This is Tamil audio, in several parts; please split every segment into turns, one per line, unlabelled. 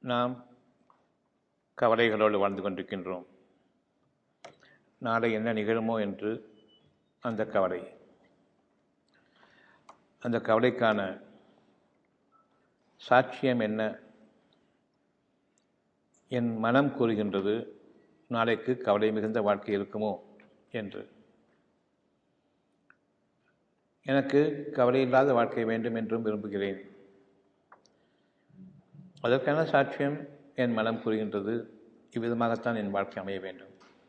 நாம் கவலைகளோடு வாழ்ந்து கொண்டிருக்கின்றோம் நாளை என்ன நிகழுமோ என்று அந்த கவலை அந்த கவலைக்கான சாட்சியம் என்ன என் மனம் கூறுகின்றது நாளைக்கு கவலை மிகுந்த வாழ்க்கை இருக்குமோ என்று எனக்கு கவலை இல்லாத வாழ்க்கை வேண்டும் என்றும் விரும்புகிறேன் அதற்கான சாட்சியம் என் மனம் கூறுகின்றது இவ்விதமாகத்தான் என் வாழ்க்கை அமைய வேண்டும்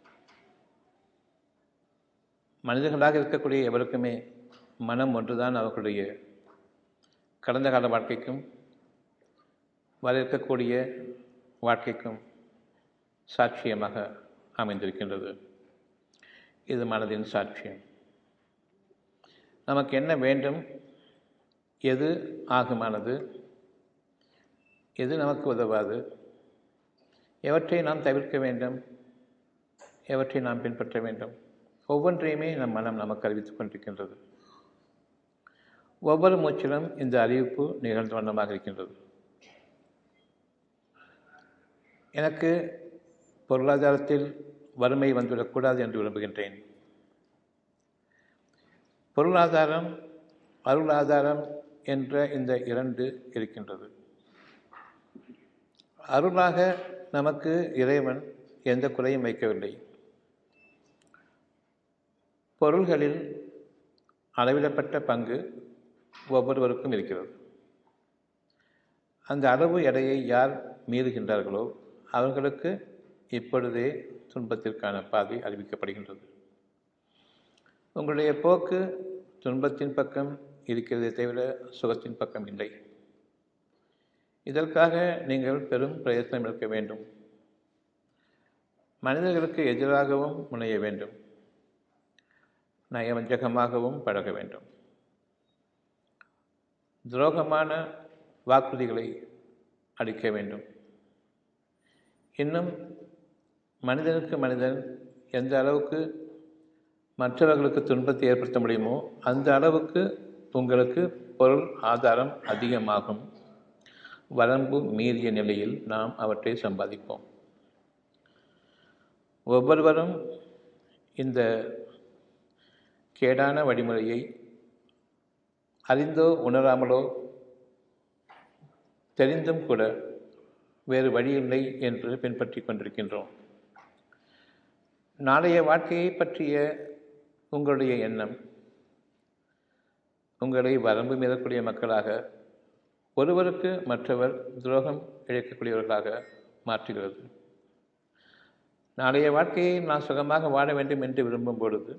மனிதர்களாக இருக்கக்கூடிய எவருக்குமே மனம் ஒன்றுதான் அவர்களுடைய கடந்த கால வாழ்க்கைக்கும் வர இருக்கக்கூடிய வாழ்க்கைக்கும் சாட்சியமாக அமைந்திருக்கின்றது இது மனதின் சாட்சியம் நமக்கு என்ன வேண்டும் எது ஆகுமானது எது நமக்கு உதவாது எவற்றை நாம் தவிர்க்க வேண்டும் எவற்றை நாம் பின்பற்ற வேண்டும் ஒவ்வொன்றையுமே நம் மனம் நமக்கு அறிவித்துக் கொண்டிருக்கின்றது ஒவ்வொரு மூச்சிலும் இந்த அறிவிப்பு நிகழ்ந்த வண்ணமாக இருக்கின்றது எனக்கு பொருளாதாரத்தில் வறுமை வந்துவிடக்கூடாது என்று விரும்புகின்றேன் பொருளாதாரம் அருளாதாரம் என்ற இந்த இரண்டு இருக்கின்றது அருளாக நமக்கு இறைவன் எந்த குறையும் வைக்கவில்லை பொருள்களில் அளவிடப்பட்ட பங்கு ஒவ்வொருவருக்கும் இருக்கிறது அந்த அளவு எடையை யார் மீறுகின்றார்களோ அவர்களுக்கு இப்பொழுதே துன்பத்திற்கான பாதை அறிவிக்கப்படுகின்றது உங்களுடைய போக்கு துன்பத்தின் பக்கம் இருக்கிறதே தவிர சுகத்தின் பக்கம் இல்லை இதற்காக நீங்கள் பெரும் பிரயத்னம் எடுக்க வேண்டும் மனிதர்களுக்கு எதிராகவும் முனைய வேண்டும் நயவஞ்சகமாகவும் பழக வேண்டும் துரோகமான வாக்குறுதிகளை அளிக்க வேண்டும் இன்னும் மனிதனுக்கு மனிதன் எந்த அளவுக்கு மற்றவர்களுக்கு துன்பத்தை ஏற்படுத்த முடியுமோ அந்த அளவுக்கு உங்களுக்கு பொருள் ஆதாரம் அதிகமாகும் வரம்பு மீறிய நிலையில் நாம் அவற்றை சம்பாதிப்போம் ஒவ்வொருவரும் இந்த கேடான வழிமுறையை அறிந்தோ உணராமலோ தெரிந்தும் கூட வேறு வழியில்லை என்று பின்பற்றி கொண்டிருக்கின்றோம் நாளைய வாழ்க்கையை பற்றிய உங்களுடைய எண்ணம் உங்களை வரம்பு மீறக்கூடிய மக்களாக ஒருவருக்கு மற்றவர் துரோகம் இழைக்கக்கூடியவர்களாக மாற்றுகிறது நாளைய வாழ்க்கையை நான் சுகமாக வாழ வேண்டும் என்று விரும்பும் பொழுது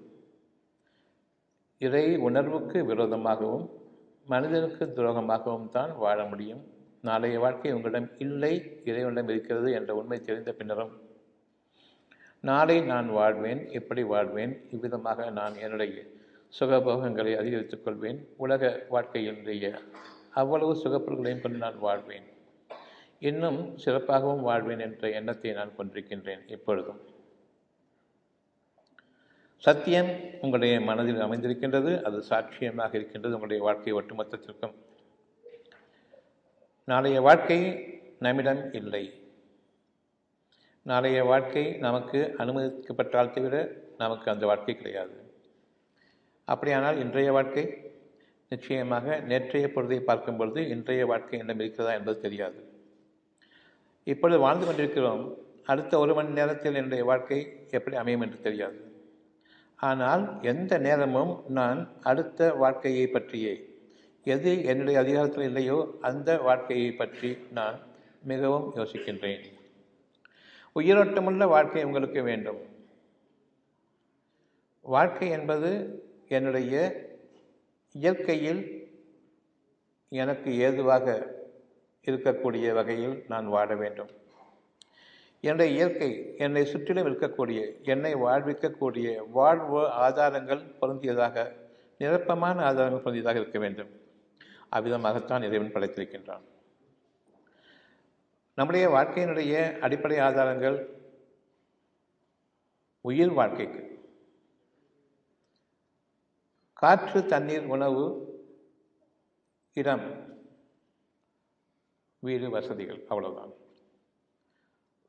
இறை உணர்வுக்கு விரோதமாகவும் மனிதனுக்கு துரோகமாகவும் தான் வாழ முடியும் நாளைய வாழ்க்கை உங்களிடம் இல்லை இறைவனிடம் இருக்கிறது என்ற உண்மை தெரிந்த பின்னரும் நாளை நான் வாழ்வேன் எப்படி வாழ்வேன் இவ்விதமாக நான் என்னுடைய சுகபோகங்களை அதிகரித்துக் கொள்வேன் உலக வாழ்க்கையினுடைய அவ்வளவு சுகப்பொருள்களையும் கொண்டு நான் வாழ்வேன் இன்னும் சிறப்பாகவும் வாழ்வேன் என்ற எண்ணத்தை நான் கொண்டிருக்கின்றேன் இப்பொழுதும் சத்தியம் உங்களுடைய மனதில் அமைந்திருக்கின்றது அது சாட்சியமாக இருக்கின்றது உங்களுடைய வாழ்க்கை ஒட்டுமொத்தத்திற்கும் நாளைய வாழ்க்கை நம்மிடம் இல்லை நாளைய வாழ்க்கை நமக்கு அனுமதிக்கப்பட்டால் தவிர நமக்கு அந்த வாழ்க்கை கிடையாது அப்படியானால் இன்றைய வாழ்க்கை நிச்சயமாக நேற்றைய பொழுதை பார்க்கும் பொழுது இன்றைய வாழ்க்கை என்னிடம் இருக்கிறதா என்பது தெரியாது இப்பொழுது வாழ்ந்து கொண்டிருக்கிறோம் அடுத்த ஒரு மணி நேரத்தில் என்னுடைய வாழ்க்கை எப்படி அமையும் என்று தெரியாது ஆனால் எந்த நேரமும் நான் அடுத்த வாழ்க்கையை பற்றியே எது என்னுடைய அதிகாரத்தில் இல்லையோ அந்த வாழ்க்கையை பற்றி நான் மிகவும் யோசிக்கின்றேன் உயிரோட்டமுள்ள வாழ்க்கை உங்களுக்கு வேண்டும் வாழ்க்கை என்பது என்னுடைய இயற்கையில் எனக்கு ஏதுவாக இருக்கக்கூடிய வகையில் நான் வாழ வேண்டும் என்னுடைய இயற்கை என்னை சுற்றிலும் இருக்கக்கூடிய என்னை வாழ்விக்கக்கூடிய வாழ்வு ஆதாரங்கள் பொருந்தியதாக நிரப்பமான ஆதாரங்கள் பொருந்தியதாக இருக்க வேண்டும் அவ்விதமாகத்தான் இறைவன் படைத்திருக்கின்றான் நம்முடைய வாழ்க்கையினுடைய அடிப்படை ஆதாரங்கள் உயிர் வாழ்க்கைக்கு காற்று தண்ணீர் உணவு இடம் வீடு வசதிகள் அவ்வளவுதான்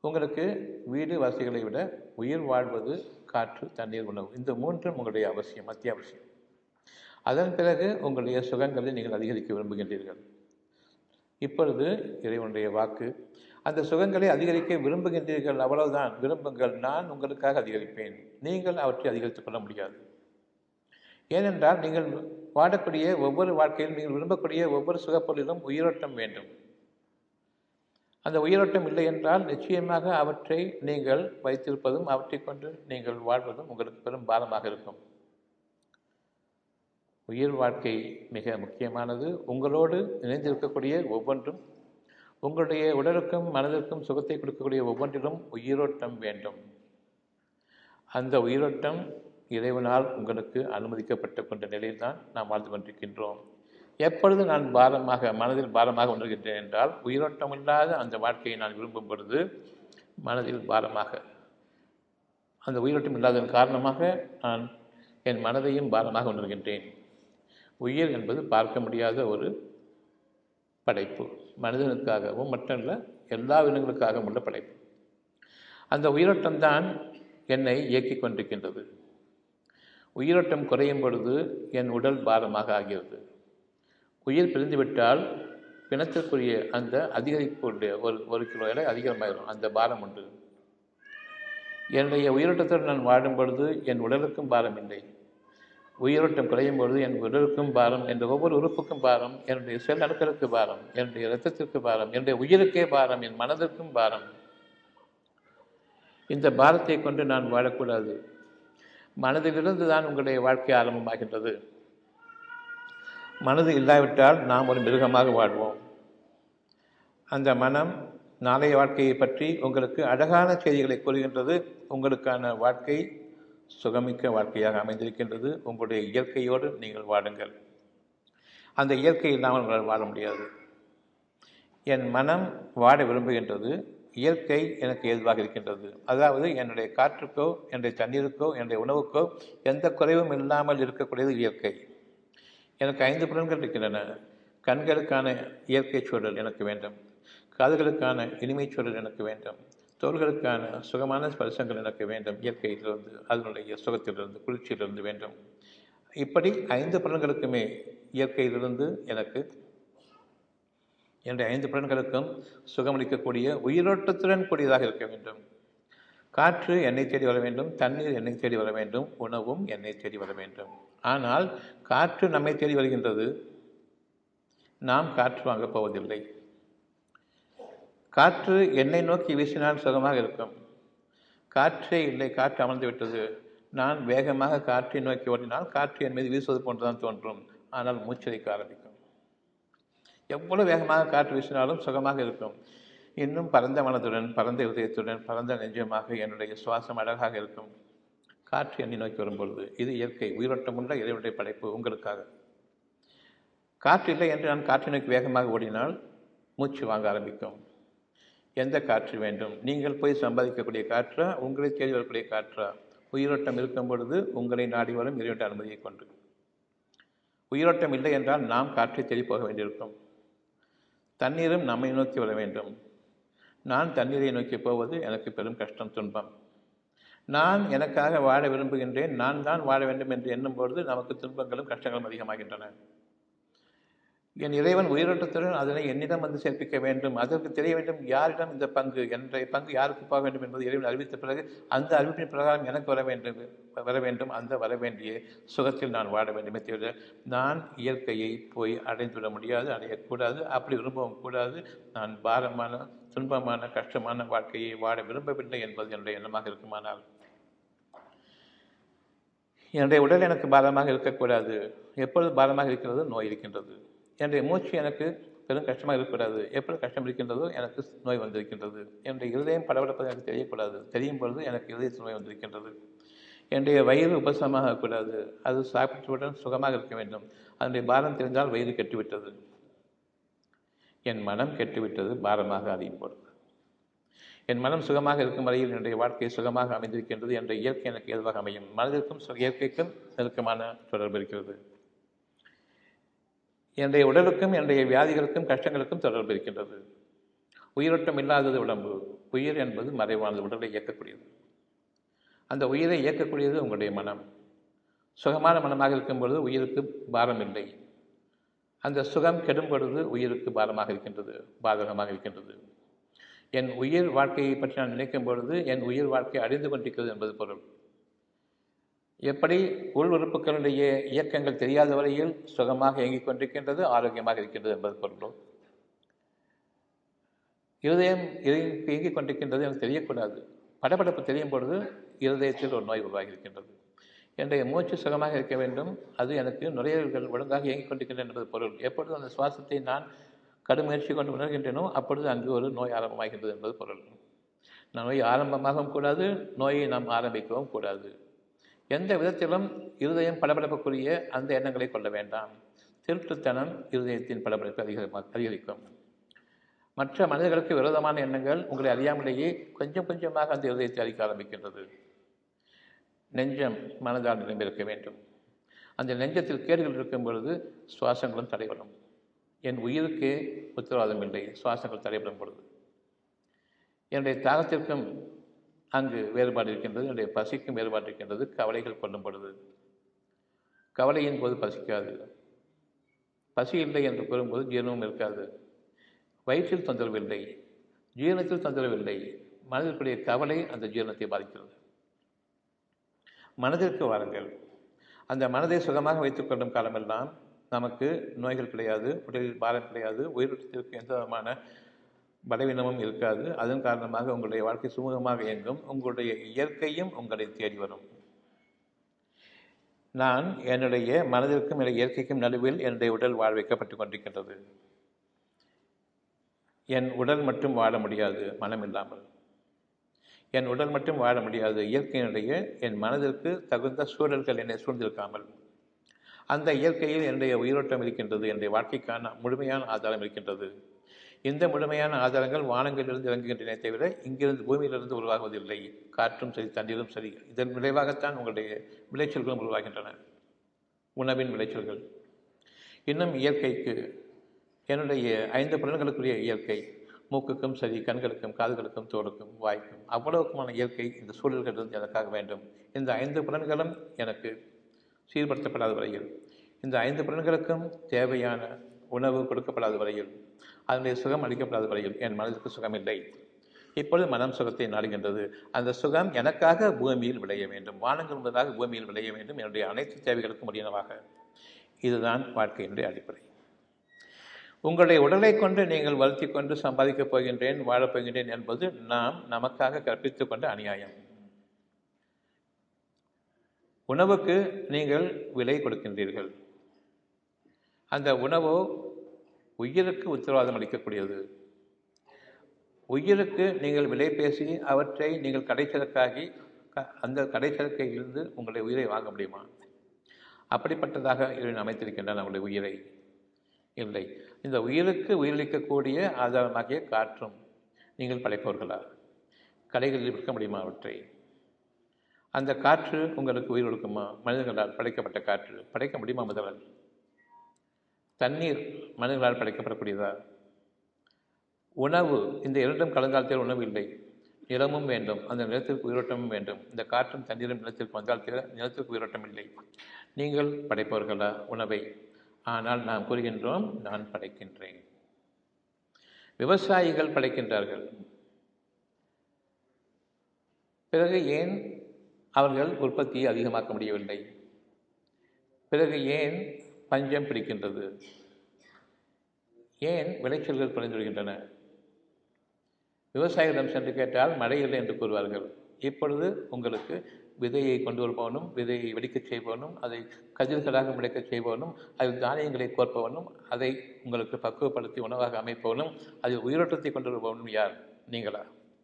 உங்களுக்கு வீடு வசதிகளை விட உயிர் வாழ்வது காற்று தண்ணீர் உணவு இந்த மூன்றும் உங்களுடைய அவசியம் அத்தியாவசியம் அதன் பிறகு உங்களுடைய சுகங்களை நீங்கள் அதிகரிக்க விரும்புகின்றீர்கள் இப்பொழுது இறைவனுடைய வாக்கு அந்த சுகங்களை அதிகரிக்க விரும்புகின்றீர்கள் அவ்வளவுதான் விரும்புங்கள் நான் உங்களுக்காக அதிகரிப்பேன் நீங்கள் அவற்றை அதிகரித்துக் கொள்ள முடியாது ஏனென்றால் நீங்கள் வாடக்கூடிய ஒவ்வொரு வாழ்க்கையிலும் நீங்கள் விரும்பக்கூடிய ஒவ்வொரு சுகப்பொருளிலும் உயிரோட்டம் வேண்டும் அந்த உயிரோட்டம் இல்லை என்றால் நிச்சயமாக அவற்றை நீங்கள் வைத்திருப்பதும் அவற்றை கொண்டு நீங்கள் வாழ்வதும் உங்களுக்கு பெரும் பாரமாக இருக்கும் உயிர் வாழ்க்கை மிக முக்கியமானது உங்களோடு இணைந்திருக்கக்கூடிய ஒவ்வொன்றும் உங்களுடைய உடலுக்கும் மனதிற்கும் சுகத்தை கொடுக்கக்கூடிய ஒவ்வொன்றிலும் உயிரோட்டம் வேண்டும் அந்த உயிரோட்டம் இறைவனால் உங்களுக்கு அனுமதிக்கப்பட்ட கொண்ட நிலையில்தான் நாம் வாழ்ந்து கொண்டிருக்கின்றோம் எப்பொழுது நான் பாரமாக மனதில் பாரமாக உணர்கின்றேன் என்றால் உயிரோட்டம் இல்லாத அந்த வாழ்க்கையை நான் விரும்பும் பொழுது மனதில் பாரமாக அந்த உயிரோட்டம் இல்லாததன் காரணமாக நான் என் மனதையும் பாரமாக உணர்கின்றேன் உயிர் என்பது பார்க்க முடியாத ஒரு படைப்பு மனிதனுக்காகவும் மட்டுமல்ல எல்லா இனங்களுக்காகவும் உள்ள படைப்பு அந்த உயிரோட்டம்தான் என்னை இயக்கிக் கொண்டிருக்கின்றது உயிரோட்டம் குறையும் பொழுது என் உடல் பாரமாக ஆகிறது உயிர் பிரிந்துவிட்டால் பிணத்திற்குரிய அந்த அதிகரிப்புடைய ஒரு ஒரு கிலோ எடை அதிகமாகிடும் அந்த பாரம் உண்டு என்னுடைய உயிரோட்டத்தோடு நான் வாடும் பொழுது என் உடலுக்கும் பாரம் இல்லை உயிரோட்டம் குறையும் பொழுது என் உடலுக்கும் பாரம் என்ற ஒவ்வொரு உறுப்புக்கும் பாரம் என்னுடைய செல் அணுக்களுக்கு பாரம் என்னுடைய இரத்தத்திற்கு பாரம் என்னுடைய உயிருக்கே பாரம் என் மனதிற்கும் பாரம் இந்த பாரத்தை கொண்டு நான் வாழக்கூடாது மனதிலிருந்து தான் உங்களுடைய வாழ்க்கை ஆரம்பமாகின்றது மனது இல்லாவிட்டால் நாம் ஒரு மிருகமாக வாழ்வோம் அந்த மனம் நாளைய வாழ்க்கையை பற்றி உங்களுக்கு அழகான செய்திகளை கூறுகின்றது உங்களுக்கான வாழ்க்கை சுகமிக்க வாழ்க்கையாக அமைந்திருக்கின்றது உங்களுடைய இயற்கையோடு நீங்கள் வாடுங்கள் அந்த இயற்கை இல்லாமல் உங்களால் வாழ முடியாது என் மனம் வாட விரும்புகின்றது இயற்கை எனக்கு ஏதுவாக இருக்கின்றது அதாவது என்னுடைய காற்றுக்கோ என்னுடைய தண்ணீருக்கோ என்னுடைய உணவுக்கோ எந்த குறைவும் இல்லாமல் இருக்கக்கூடியது இயற்கை எனக்கு ஐந்து புலன்கள் இருக்கின்றன கண்களுக்கான இயற்கை சூழல் எனக்கு வேண்டும் காதுகளுக்கான இனிமை சூழல் எனக்கு வேண்டும் தோள்களுக்கான சுகமான ஸ்பர்சங்கள் எனக்கு வேண்டும் இயற்கையிலிருந்து அதனுடைய சுகத்திலிருந்து குளிர்ச்சியிலிருந்து வேண்டும் இப்படி ஐந்து புலன்களுக்குமே இயற்கையிலிருந்து எனக்கு என்னுடைய ஐந்து புலன்களுக்கும் சுகமளிக்கக்கூடிய உயிரோட்டத்துடன் கூடியதாக இருக்க வேண்டும் காற்று எண்ணெய் தேடி வர வேண்டும் தண்ணீர் எண்ணெய் தேடி வர வேண்டும் உணவும் எண்ணெய் தேடி வர வேண்டும் ஆனால் காற்று நம்மை தேடி வருகின்றது நாம் காற்று வாங்கப் போவதில்லை காற்று என்னை நோக்கி வீசினால் சுகமாக இருக்கும் காற்றே இல்லை காற்று அமர்ந்து விட்டது நான் வேகமாக காற்றை நோக்கி ஓடினால் காற்று என் மீது வீசுவது போன்றுதான் தோன்றும் ஆனால் மூச்சரிக்க ஆரம்பிக்கும் எவ்வளவு வேகமாக காற்று வீசினாலும் சுகமாக இருக்கும் இன்னும் பரந்த மனதுடன் பரந்த இதயத்துடன் பரந்த நெஞ்சமாக என்னுடைய சுவாசம் அழகாக இருக்கும் காற்று எண்ணி நோக்கி வரும்பொழுது இது இயற்கை உயிரோட்டமுள்ள இறைவனுடைய படைப்பு உங்களுக்காக காற்று இல்லை என்று நான் காற்றை நோக்கி வேகமாக ஓடினால் மூச்சு வாங்க ஆரம்பிக்கும் எந்த காற்று வேண்டும் நீங்கள் போய் சம்பாதிக்கக்கூடிய காற்றா உங்களை தேடி வரக்கூடிய காற்றா உயிரோட்டம் இருக்கும் பொழுது உங்களை நாடி வரும் இறைவன் அனுமதியை கொண்டு உயிரோட்டம் இல்லை என்றால் நாம் காற்றை தேடி போக வேண்டியிருக்கும் தண்ணீரும் நம்மை நோக்கி வர வேண்டும் நான் தண்ணீரை நோக்கி போவது எனக்கு பெரும் கஷ்டம் துன்பம் நான் எனக்காக வாழ விரும்புகின்றேன் நான் தான் வாழ வேண்டும் என்று எண்ணும் பொழுது நமக்கு துன்பங்களும் கஷ்டங்களும் அதிகமாகின்றன என் இறைவன் உயிரோட்டத்துடன் அதனை என்னிடம் வந்து சேர்ப்பிக்க வேண்டும் அதற்கு தெரிய வேண்டும் யாரிடம் இந்த பங்கு என்ற பங்கு யாருக்கு போக வேண்டும் என்பது இறைவன் அறிவித்த பிறகு அந்த அறிவிப்பின் பிரகாரம் எனக்கு வர வேண்டும் வர வேண்டும் அந்த வர வேண்டிய சுகத்தில் நான் வாழ வேண்டுமே தவிர நான் இயற்கையை போய் அடைந்துவிட முடியாது அடையக்கூடாது அப்படி விரும்பவும் கூடாது நான் பாரமான துன்பமான கஷ்டமான வாழ்க்கையை வாழ விரும்பவில்லை என்பது என்னுடைய எண்ணமாக இருக்குமானால் என்னுடைய உடல் எனக்கு பாரமாக இருக்கக்கூடாது எப்பொழுது பாரமாக இருக்கிறது நோய் இருக்கின்றது என்னுடைய மூச்சு எனக்கு பெரும் கஷ்டமாக இருக்கக்கூடாது எப்பொழுது கஷ்டம் இருக்கின்றதோ எனக்கு நோய் வந்திருக்கின்றது என்னுடைய இருதயம் படபடப்பது எனக்கு தெரியக்கூடாது தெரியும் பொழுது எனக்கு இருதயத்தில் நோய் வந்திருக்கின்றது என்னுடைய வயிறு உபசமாகக்கூடாது அது சாப்பிட்டவுடன் சுகமாக இருக்க வேண்டும் அதனுடைய பாரம் தெரிந்தால் வயிறு கெட்டுவிட்டது என் மனம் கெட்டுவிட்டது பாரமாக அறியும் பொழுது என் மனம் சுகமாக இருக்கும் வரையில் என்னுடைய வாழ்க்கை சுகமாக அமைந்திருக்கின்றது என்ற இயற்கை எனக்கு எதுவாக அமையும் மனதிற்கும் இயற்கைக்கும் நெருக்கமான தொடர்பு இருக்கிறது என்னுடைய உடலுக்கும் என்னுடைய வியாதிகளுக்கும் கஷ்டங்களுக்கும் தொடர்பு இருக்கின்றது உயிரோட்டம் இல்லாதது உடம்பு உயிர் என்பது மறைவானது உடலை இயக்கக்கூடியது அந்த உயிரை இயக்கக்கூடியது உங்களுடைய மனம் சுகமான மனமாக இருக்கும் பொழுது உயிருக்கு பாரம் இல்லை அந்த சுகம் கெடும் பொழுது உயிருக்கு பாரமாக இருக்கின்றது பாதகமாக இருக்கின்றது என் உயிர் வாழ்க்கையை பற்றி நான் நினைக்கும் பொழுது என் உயிர் வாழ்க்கை அழிந்து கொண்டிருக்கிறது என்பது பொருள் எப்படி உள் உறுப்புகளுடைய இயக்கங்கள் தெரியாத வரையில் சுகமாக இயங்கிக் கொண்டிருக்கின்றது ஆரோக்கியமாக இருக்கின்றது என்பது பொருளும் இருதயம் இயங்கிக் கொண்டிருக்கின்றது எனக்கு தெரியக்கூடாது படபடப்பு தெரியும் பொழுது இருதயத்தில் ஒரு நோய் உருவாகி இருக்கின்றது என்னுடைய மூச்சு சுகமாக இருக்க வேண்டும் அது எனக்கு நுரையீரல்கள் ஒழுங்காக இயங்கிக் கொண்டிருக்கின்றன என்பது பொருள் எப்பொழுது அந்த சுவாசத்தை நான் கடும் முயற்சி கொண்டு உணர்கின்றனோ அப்பொழுது அங்கு ஒரு நோய் ஆரம்பமாகின்றது என்பது பொருள் நோய் ஆரம்பமாகவும் கூடாது நோயை நாம் ஆரம்பிக்கவும் கூடாது எந்த விதத்திலும் இருதயம் படபடப்புக்குரிய அந்த எண்ணங்களை கொள்ள வேண்டாம் திருட்டுத்தனம் இருதயத்தின் படபடப்பு அதிகமாக அதிகரிக்கும் மற்ற மனிதர்களுக்கு விரோதமான எண்ணங்கள் உங்களை அறியாமலேயே கொஞ்சம் கொஞ்சமாக அந்த இருதயத்தை அளிக்க ஆரம்பிக்கின்றது நெஞ்சம் மனதால் நிரம்பியிருக்க வேண்டும் அந்த நெஞ்சத்தில் கேடுகள் இருக்கும் பொழுது சுவாசங்களும் தடைபடும் என் உயிருக்கே உத்தரவாதம் இல்லை சுவாசங்கள் தடைபடும் பொழுது என்னுடைய தாகத்திற்கும் அங்கு வேறுபாடு இருக்கின்றது என்னுடைய பசிக்கும் வேறுபாடு இருக்கின்றது கவலைகள் கொள்ளும் பொழுது கவலையின் போது பசிக்காது பசி இல்லை என்று கூறும்போது ஜீரணமும் இருக்காது வயிற்றில் தொந்தரவு இல்லை ஜீரணத்தில் தொந்தரவு இல்லை மனதிற்குரிய கவலை அந்த ஜீரணத்தை பாதிக்கிறது மனதிற்கு வாருங்கள் அந்த மனதை சுகமாக வைத்துக் கொள்ளும் காலமெல்லாம் நமக்கு நோய்கள் கிடையாது உடலில் பாரம் கிடையாது உயிரிழத்திற்கு எந்த விதமான பலவீனமும் இருக்காது அதன் காரணமாக உங்களுடைய வாழ்க்கை சுமூகமாக இயங்கும் உங்களுடைய இயற்கையும் உங்களை தேடி வரும் நான் என்னுடைய மனதிற்கும் என்னுடைய இயற்கைக்கும் நடுவில் என்னுடைய உடல் வாழ வைக்கப்பட்டு கொண்டிருக்கின்றது என் உடல் மட்டும் வாழ முடியாது மனம் இல்லாமல் என் உடல் மட்டும் வாழ முடியாது இயற்கையினுடைய என் மனதிற்கு தகுந்த சூழல்கள் என்னை சூழ்ந்திருக்காமல் அந்த இயற்கையில் என்னுடைய உயிரோட்டம் இருக்கின்றது என்னுடைய வாழ்க்கைக்கான முழுமையான ஆதாரம் இருக்கின்றது இந்த முழுமையான ஆதாரங்கள் வானங்களிலிருந்து இறங்குகின்றன தவிர இங்கிருந்து பூமியிலிருந்து உருவாகுவதில்லை காற்றும் சரி தண்ணீரும் சரி இதன் விளைவாகத்தான் உங்களுடைய விளைச்சல்களும் உருவாகின்றன உணவின் விளைச்சல்கள் இன்னும் இயற்கைக்கு என்னுடைய ஐந்து புலன்களுக்குரிய இயற்கை மூக்குக்கும் சரி கண்களுக்கும் காதுகளுக்கும் தோலுக்கும் வாய்க்கும் அவ்வளவுக்குமான இயற்கை இந்த சூழல்களிலிருந்து எனக்காக வேண்டும் இந்த ஐந்து புலன்களும் எனக்கு சீர்படுத்தப்படாத வரையில் இந்த ஐந்து புலன்களுக்கும் தேவையான உணவு கொடுக்கப்படாத வரையில் அதனுடைய சுகம் அளிக்கப்படாத வரையில் என் மனதிற்கு சுகம் இல்லை இப்பொழுது மனம் சுகத்தை நாடுகின்றது அந்த சுகம் எனக்காக பூமியில் விளைய வேண்டும் வானங்கள் முதலாக பூமியில் விளைய வேண்டும் என்னுடைய அனைத்து தேவைகளுக்கும் முடியனவாக இதுதான் வாழ்க்கையினுடைய அடிப்படை உங்களுடைய உடலை கொண்டு நீங்கள் வருத்தி கொண்டு சம்பாதிக்கப் போகின்றேன் வாழப் போகின்றேன் என்பது நாம் நமக்காக கற்பித்துக் கொண்ட அநியாயம் உணவுக்கு நீங்கள் விலை கொடுக்கின்றீர்கள் அந்த உணவோ உயிருக்கு உத்தரவாதம் அளிக்கக்கூடியது உயிருக்கு நீங்கள் விலை பேசி அவற்றை நீங்கள் கடைச்சரக்காகி அந்த கடைச்சரக்கையிலிருந்து உங்களுடைய உயிரை வாங்க முடியுமா அப்படிப்பட்டதாக இவன் அமைத்திருக்கின்றான் நம்முடைய உயிரை இல்லை இந்த உயிருக்கு உயிரளிக்கக்கூடிய ஆதாரமாகிய காற்றும் நீங்கள் படைப்பவர்களா கடைகளில் விற்க முடியுமா அவற்றை அந்த காற்று உங்களுக்கு உயிர் கொடுக்குமா மனிதர்களால் படைக்கப்பட்ட காற்று படைக்க முடியுமா முதல்வர் தண்ணீர் மனிதர்களால் படைக்கப்படக்கூடியதா உணவு இந்த இரண்டும் கலந்தால் உணவு இல்லை நிலமும் வேண்டும் அந்த நிலத்திற்கு உயிரோட்டமும் வேண்டும் இந்த காற்றும் தண்ணீரும் நிலத்திற்கு வந்தால் நிலத்திற்கு உயிரோட்டம் இல்லை நீங்கள் படைப்பவர்களா உணவை ஆனால் நாம் கூறுகின்றோம் நான் படைக்கின்றேன் விவசாயிகள் படைக்கின்றார்கள் பிறகு ஏன் அவர்கள் உற்பத்தியை அதிகமாக்க முடியவில்லை பிறகு ஏன் பஞ்சம் பிடிக்கின்றது ஏன் விளைச்சல்கள் குறைந்து வருகின்றன விவசாயிகளிடம் சென்று கேட்டால் மழை இல்லை என்று கூறுவார்கள் இப்பொழுது உங்களுக்கு விதையை கொண்டு வருபவனும் விதையை வெடிக்கச் செய்பவனும் அதை கதிர்களாக விளைக்கச் செய்பவனும் அதில் தானியங்களை கோர்ப்பவனும் அதை உங்களுக்கு பக்குவப்படுத்தி உணவாக அமைப்பவனும் அதில் உயிரோட்டத்தை கொண்டு வருபவனும் யார் நீங்களா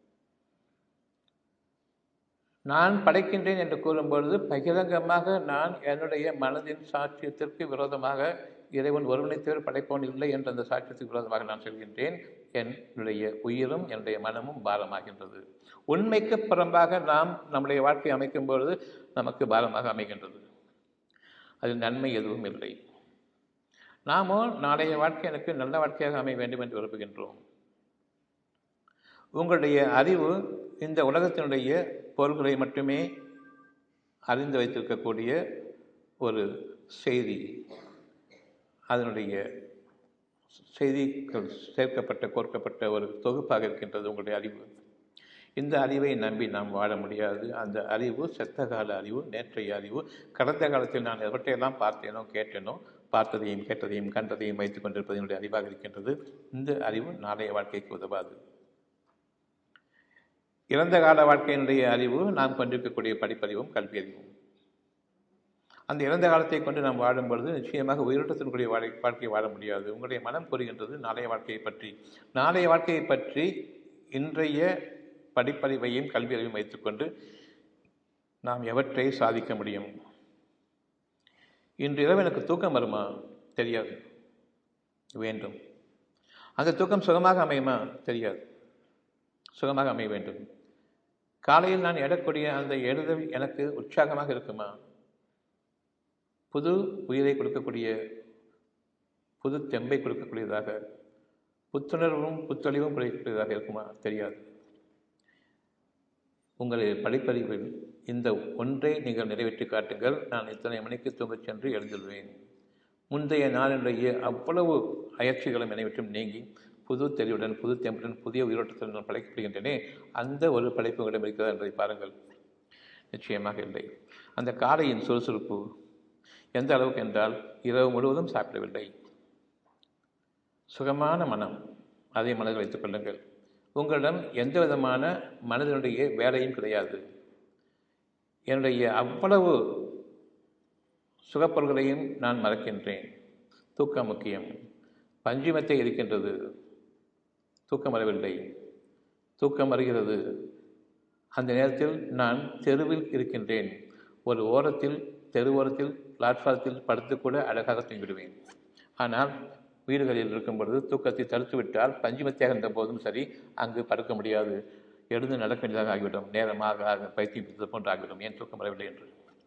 நான் படைக்கின்றேன் என்று கூறும்பொழுது பகிரங்கமாக நான் என்னுடைய மனதின் சாட்சியத்திற்கு விரோதமாக இறைவன் ஒருவனை தவிர படைப்பவன் இல்லை என்ற அந்த சாட்சியத்துக்கு விரோதமாக நான் சொல்கின்றேன் என்னுடைய உயிரும் என்னுடைய மனமும் பாரமாகின்றது உண்மைக்கு புறம்பாக நாம் நம்முடைய வாழ்க்கை அமைக்கும் பொழுது நமக்கு பாரமாக அமைகின்றது அதில் நன்மை எதுவும் இல்லை நாமோ நாளைய வாழ்க்கை எனக்கு நல்ல வாழ்க்கையாக அமைய வேண்டும் என்று விரும்புகின்றோம் உங்களுடைய அறிவு இந்த உலகத்தினுடைய பொருள்களை மட்டுமே அறிந்து வைத்திருக்கக்கூடிய ஒரு செய்தி அதனுடைய செய்திகள் சேர்க்கப்பட்ட கோர்க்கப்பட்ட ஒரு தொகுப்பாக இருக்கின்றது உங்களுடைய அறிவு இந்த அறிவை நம்பி நாம் வாழ முடியாது அந்த அறிவு செத்த கால அறிவு நேற்றைய அறிவு கடந்த காலத்தில் நான் எவற்றையெல்லாம் பார்த்தேனோ கேட்டேனோ பார்த்ததையும் கேட்டதையும் கண்டதையும் வைத்துக் கொண்டிருப்பது என்னுடைய அறிவாக இருக்கின்றது இந்த அறிவு நாளைய வாழ்க்கைக்கு உதவாது இறந்த கால வாழ்க்கையினுடைய அறிவு நாம் கொண்டிருக்கக்கூடிய படிப்பறிவும் கல்வி அறிவும் அந்த இறந்த காலத்தை கொண்டு நாம் வாழும் பொழுது நிச்சயமாக உயிரோட்டத்திற்குரிய வாழை வாழ்க்கையை வாழ முடியாது உங்களுடைய மனம் கூறுகின்றது நாளைய வாழ்க்கையை பற்றி நாளைய வாழ்க்கையை பற்றி இன்றைய படிப்பறிவையும் கல்வியறிவையும் வைத்துக்கொண்டு நாம் எவற்றை சாதிக்க முடியும் இன்று இரவு எனக்கு தூக்கம் வருமா தெரியாது வேண்டும் அந்த தூக்கம் சுகமாக அமையுமா தெரியாது சுகமாக அமைய வேண்டும் காலையில் நான் எடக்கூடிய அந்த எழுதல் எனக்கு உற்சாகமாக இருக்குமா புது உயிரை கொடுக்கக்கூடிய புது தெம்பை கொடுக்கக்கூடியதாக புத்துணர்வும் புத்தொழிவும் கொடுக்கக்கூடியதாக இருக்குமா தெரியாது உங்களுடைய படிப்பறிவில் இந்த ஒன்றை நீங்கள் நிறைவேற்றி காட்டுங்கள் நான் இத்தனை மணிக்கு தூங்கச் சென்று எழுந்துள்வேன் முந்தைய நாளினுடைய அவ்வளவு அயற்சிகளும் அனைவற்றும் நீங்கி புது தெளிவுடன் புது தெம்புடன் புதிய உயிரோட்டத்தில் நான் படைக்கப்படுகின்றனே அந்த ஒரு படைப்பு உங்களிடம் இருக்கிறதா என்பதை பாருங்கள் நிச்சயமாக இல்லை அந்த காலையின் சுறுசுறுப்பு எந்த அளவுக்கு என்றால் இரவு முழுவதும் சாப்பிடவில்லை சுகமான மனம் அதை மனதில் வைத்துக் கொள்ளுங்கள் உங்களிடம் எந்த விதமான மனதினுடைய வேலையும் கிடையாது என்னுடைய அவ்வளவு சுகப்பொருள்களையும் நான் மறக்கின்றேன் தூக்கம் முக்கியம் பஞ்சுமத்தை இருக்கின்றது தூக்கம் வரவில்லை தூக்கம் வருகிறது அந்த நேரத்தில் நான் தெருவில் இருக்கின்றேன் ஒரு ஓரத்தில் தெருவோரத்தில் பிளாட்ஃபாரத்தில் படுத்துக்கூட அழகாக தூங்கிவிடுவேன் ஆனால் வீடுகளில் இருக்கும் பொழுது தூக்கத்தை தடுத்துவிட்டால் பஞ்சுமத்தியாக இருந்த போதும் சரி அங்கு படுக்க முடியாது எழுந்து நடக்க வேண்டியதாக ஆகிவிடும் நேரமாக ஆக பைத்தியம் பிடித்தது போன்று ஆகிவிடும் ஏன் தூக்கம் வரவில்லை என்று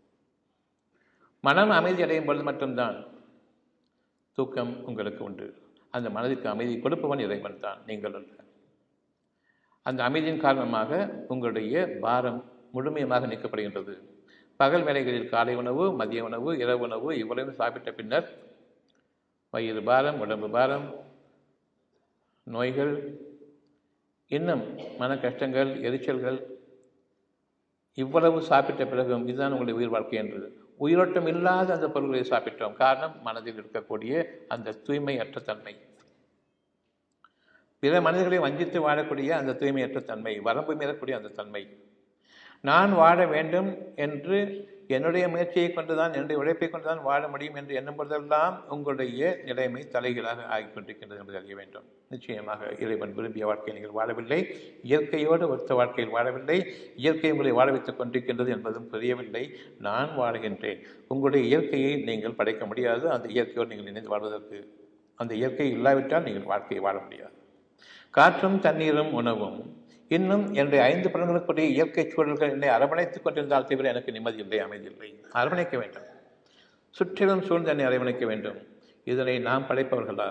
மனம் அமைதி அடையும் பொழுது மட்டும்தான் தூக்கம் உங்களுக்கு உண்டு அந்த மனதிற்கு அமைதி கொடுப்பவன் இறைவன் தான் நீங்கள் அல்ல அந்த அமைதியின் காரணமாக உங்களுடைய பாரம் முழுமையமாக நீக்கப்படுகின்றது பகல் வேலைகளில் காலை உணவு மதிய உணவு இரவு உணவு இவ்வளவு சாப்பிட்ட பின்னர் வயிறு பாரம் உடம்பு பாரம் நோய்கள் இன்னும் மன கஷ்டங்கள் எரிச்சல்கள் இவ்வளவு சாப்பிட்ட பிறகும் இதுதான் உங்களுடைய உயிர் வாழ்க்கை என்று உயிரோட்டம் இல்லாத அந்த பொருள்களை சாப்பிட்டோம் காரணம் மனதில் இருக்கக்கூடிய அந்த தூய்மையற்ற தன்மை பிற மனிதர்களை வஞ்சித்து வாழக்கூடிய அந்த தூய்மையற்ற தன்மை வரம்பு மீறக்கூடிய அந்த தன்மை நான் வாழ வேண்டும் என்று என்னுடைய முயற்சியை கொண்டுதான் என்னுடைய உழைப்பை கொண்டுதான் வாழ முடியும் என்று எண்ணும் பொழுதெல்லாம் உங்களுடைய நிலைமை தலைகீழாக ஆகிக் கொண்டிருக்கின்றது என்பதை அறிய வேண்டும் நிச்சயமாக இறைவன் விரும்பிய வாழ்க்கையை நீங்கள் வாழவில்லை இயற்கையோடு ஒத்த வாழ்க்கையில் வாழவில்லை இயற்கை உங்களை வாழ வைத்துக் கொண்டிருக்கின்றது என்பதும் புரியவில்லை நான் வாழுகின்றேன் உங்களுடைய இயற்கையை நீங்கள் படைக்க முடியாது அந்த இயற்கையோடு நீங்கள் இணைந்து வாழ்வதற்கு அந்த இயற்கை இல்லாவிட்டால் நீங்கள் வாழ்க்கையை வாழ முடியாது காற்றும் தண்ணீரும் உணவும் இன்னும் என்னுடைய ஐந்து படங்களுக்குரிய இயற்கை சூழல்கள் என்னை அரவணைத்துக் கொண்டிருந்தால் தவிர எனக்கு நிம்மதி இல்லை அமைதி இல்லை அரவணைக்க வேண்டும் சுற்றிலும் சூழ்ந்து என்னை அரவணைக்க வேண்டும் இதனை நாம் படைப்பவர்களா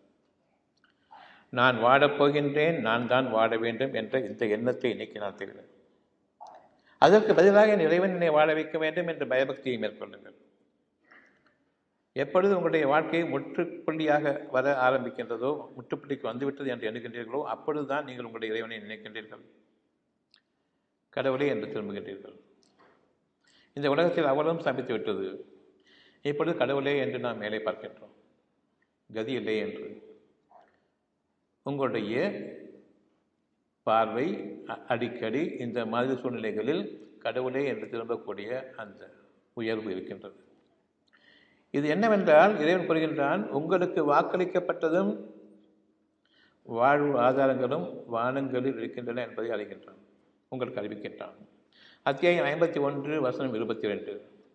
நான் வாடப் போகின்றேன் நான் தான் வாட வேண்டும் என்ற இந்த எண்ணத்தை நீக்கினால் தவிர அதற்கு பதிலாக என் இறைவன் என்னை வாழ வைக்க வேண்டும் என்ற பயபக்தியை மேற்கொள்ளுங்கள் எப்பொழுது உங்களுடைய வாழ்க்கை முற்றுப்புள்ளியாக வர ஆரம்பிக்கின்றதோ முற்றுப்புள்ளிக்கு வந்துவிட்டது என்று எண்ணுகின்றீர்களோ அப்பொழுதுதான் நீங்கள் உங்களுடைய இறைவனை நினைக்கின்றீர்கள் கடவுளே என்று திரும்புகின்றீர்கள் இந்த உலகத்தில் அவ்வளவும் சமைத்து விட்டது இப்பொழுது கடவுளே என்று நாம் மேலே பார்க்கின்றோம் கதி இல்லை என்று உங்களுடைய பார்வை அடிக்கடி இந்த மாதிரி சூழ்நிலைகளில் கடவுளே என்று திரும்பக்கூடிய அந்த உயர்வு இருக்கின்றது இது என்னவென்றால் இறைவன் கூறுகின்றான் உங்களுக்கு வாக்களிக்கப்பட்டதும் வாழ்வு ஆதாரங்களும் வானங்களில் இருக்கின்றன என்பதை அறிகின்றான் உங்களுக்கு அறிவிக்கின்றான் அத்தியாயம் ஐம்பத்தி ஒன்று வசனம் இருபத்தி ரெண்டு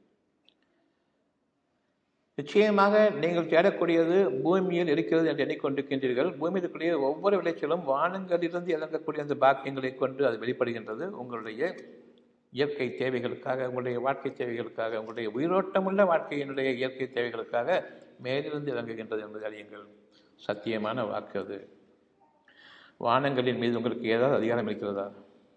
நிச்சயமாக நீங்கள் தேடக்கூடியது பூமியில் இருக்கிறது என்று எண்ணிக்கொண்டிருக்கின்றீர்கள் பூமியில் இருக்கக்கூடிய ஒவ்வொரு விளைச்சலும் வானங்களிலிருந்து இறங்கக்கூடிய அந்த பாக்கியங்களை கொண்டு அது வெளிப்படுகின்றது உங்களுடைய இயற்கை தேவைகளுக்காக உங்களுடைய வாழ்க்கை தேவைகளுக்காக உங்களுடைய உயிரோட்டமுள்ள வாழ்க்கையினுடைய இயற்கை தேவைகளுக்காக மேலிருந்து இறங்குகின்றது என்பதை அறியுங்கள் சத்தியமான வாக்கு அது வானங்களின் மீது உங்களுக்கு ஏதாவது அதிகாரம் இருக்கிறதா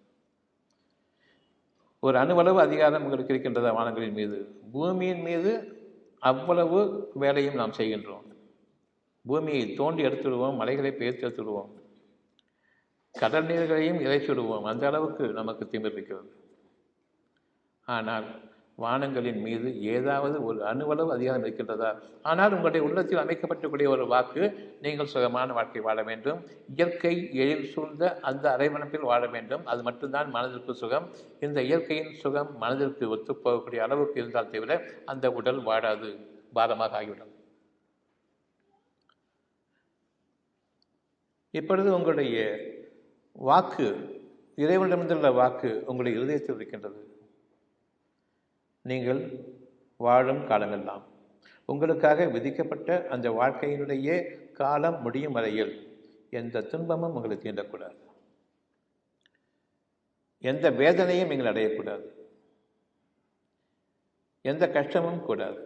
ஒரு அணுவளவு அதிகாரம் உங்களுக்கு இருக்கின்றதா வானங்களின் மீது பூமியின் மீது அவ்வளவு வேலையும் நாம் செய்கின்றோம் பூமியை தோண்டி எடுத்துடுவோம் மலைகளை பெயர்த்து எடுத்துடுவோம் கடல் நீர்களையும் இறைச்சி விடுவோம் அந்த அளவுக்கு நமக்கு திமிர் இருக்கிறது ஆனால் வானங்களின் மீது ஏதாவது ஒரு அணுவளவு அதிகாரம் இருக்கின்றதா ஆனால் உங்களுடைய உள்ளத்தில் அமைக்கப்பட்டக்கூடிய ஒரு வாக்கு நீங்கள் சுகமான வாழ்க்கை வாழ வேண்டும் இயற்கை எழில் சூழ்ந்த அந்த அரைவனப்பில் வாழ வேண்டும் அது மட்டும்தான் மனதிற்கு சுகம் இந்த இயற்கையின் சுகம் மனதிற்கு ஒத்துப்போகக்கூடிய அளவுக்கு இருந்தால் தவிர அந்த உடல் வாடாது பாரமாக ஆகிவிடும் இப்பொழுது உங்களுடைய வாக்கு இறைவனிடமிருந்துள்ள வாக்கு உங்களுடைய இருதயத்தில் இருக்கின்றது நீங்கள் வாழும் காலமெல்லாம் உங்களுக்காக விதிக்கப்பட்ட அந்த வாழ்க்கையினுடைய காலம் முடியும் வரையில் எந்த துன்பமும் உங்களுக்கு தீண்டக்கூடாது எந்த வேதனையும் நீங்கள் அடையக்கூடாது எந்த கஷ்டமும் கூடாது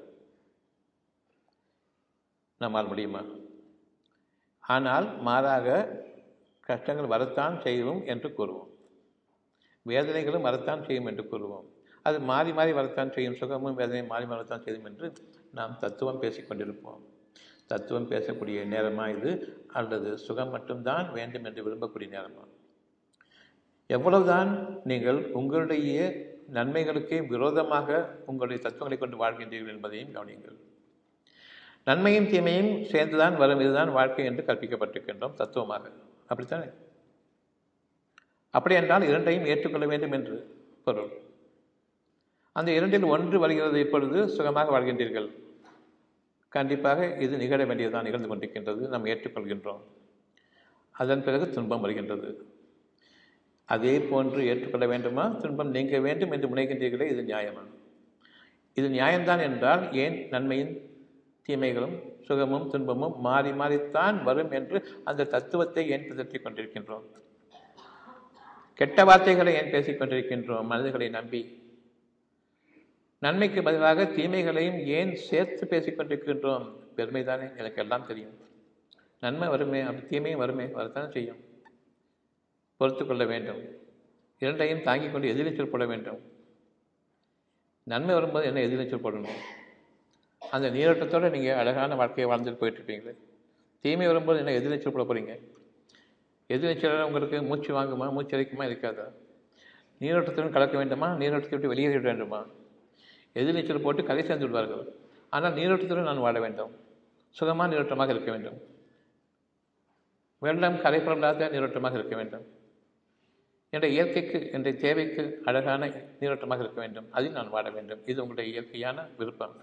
நம்மால் முடியுமா ஆனால் மாறாக கஷ்டங்கள் வரத்தான் செய்வோம் என்று கூறுவோம் வேதனைகளும் வரத்தான் செய்யும் என்று கூறுவோம் அது மாறி மாறி வரத்தான் செய்யும் சுகமும் வேதனையும் மாறி வரத்தான் செய்யும் என்று நாம் தத்துவம் பேசிக்கொண்டிருப்போம் தத்துவம் பேசக்கூடிய நேரமா இது அல்லது சுகம் மட்டும்தான் வேண்டும் என்று விரும்பக்கூடிய நேரமா எவ்வளவுதான் நீங்கள் உங்களுடைய நன்மைகளுக்கே விரோதமாக உங்களுடைய தத்துவங்களை கொண்டு வாழ்கின்றீர்கள் என்பதையும் கவனியுங்கள் நன்மையும் தீமையும் சேர்ந்துதான் வரும் இதுதான் வாழ்க்கை என்று கற்பிக்கப்பட்டிருக்கின்றோம் தத்துவமாக அப்படித்தானே அப்படி என்றால் இரண்டையும் ஏற்றுக்கொள்ள வேண்டும் என்று பொருள் அந்த இரண்டில் ஒன்று வருகிறது இப்பொழுது சுகமாக வாழ்கின்றீர்கள் கண்டிப்பாக இது நிகழ வேண்டியதுதான் நிகழ்ந்து கொண்டிருக்கின்றது நாம் ஏற்றுக்கொள்கின்றோம் அதன் பிறகு துன்பம் வருகின்றது அதே போன்று ஏற்றுக்கொள்ள வேண்டுமா துன்பம் நீங்க வேண்டும் என்று முனைகின்றீர்களே இது நியாயமா இது நியாயம்தான் என்றால் ஏன் நன்மையின் தீமைகளும் சுகமும் துன்பமும் மாறி மாறித்தான் வரும் என்று அந்த தத்துவத்தை ஏன் பிதற்றிக் கொண்டிருக்கின்றோம் கெட்ட வார்த்தைகளை ஏன் பேசிக் கொண்டிருக்கின்றோம் மனிதர்களை நம்பி நன்மைக்கு பதிலாக தீமைகளையும் ஏன் சேர்த்து பேசிக் கொண்டிருக்கின்றோம் பெருமைதானே எனக்கு எல்லாம் தெரியும் நன்மை வருமே அப்படி தீமையும் வருமே வரத்தானே செய்யும் பொறுத்து கொள்ள வேண்டும் இரண்டையும் தாங்கிக் கொண்டு எதிர்நீச்சல் போட வேண்டும் நன்மை வரும்போது என்ன எதிர்நீச்சல் போடணும் அந்த நீரோட்டத்தோடு நீங்கள் அழகான வாழ்க்கையை வாழ்ந்துட்டு போயிட்டுருப்பீங்களே தீமை வரும்போது என்ன எதிர்நீச்சல் போட போகிறீங்க எதிர்நீச்சல் உங்களுக்கு மூச்சு வாங்குமா மூச்சு அரைக்குமா இருக்காதா நீரோட்டத்துடன் கலக்க வேண்டுமா நீரோட்டத்தை விட்டு வெளியேறிட வேண்டுமா எதிர்நீச்சல் போட்டு கரை சேர்ந்து விடுவார்கள் ஆனால் நீரோட்டத்துடன் நான் வாழ வேண்டும் சுகமான நீரோட்டமாக இருக்க வேண்டும் வெள்ளம் கரைபுரண்டாத நீரோட்டமாக இருக்க வேண்டும் என்ற இயற்கைக்கு என்ற தேவைக்கு அழகான நீரோட்டமாக இருக்க வேண்டும் அதில் நான் வாழ வேண்டும் இது உங்களுடைய இயற்கையான விருப்பம்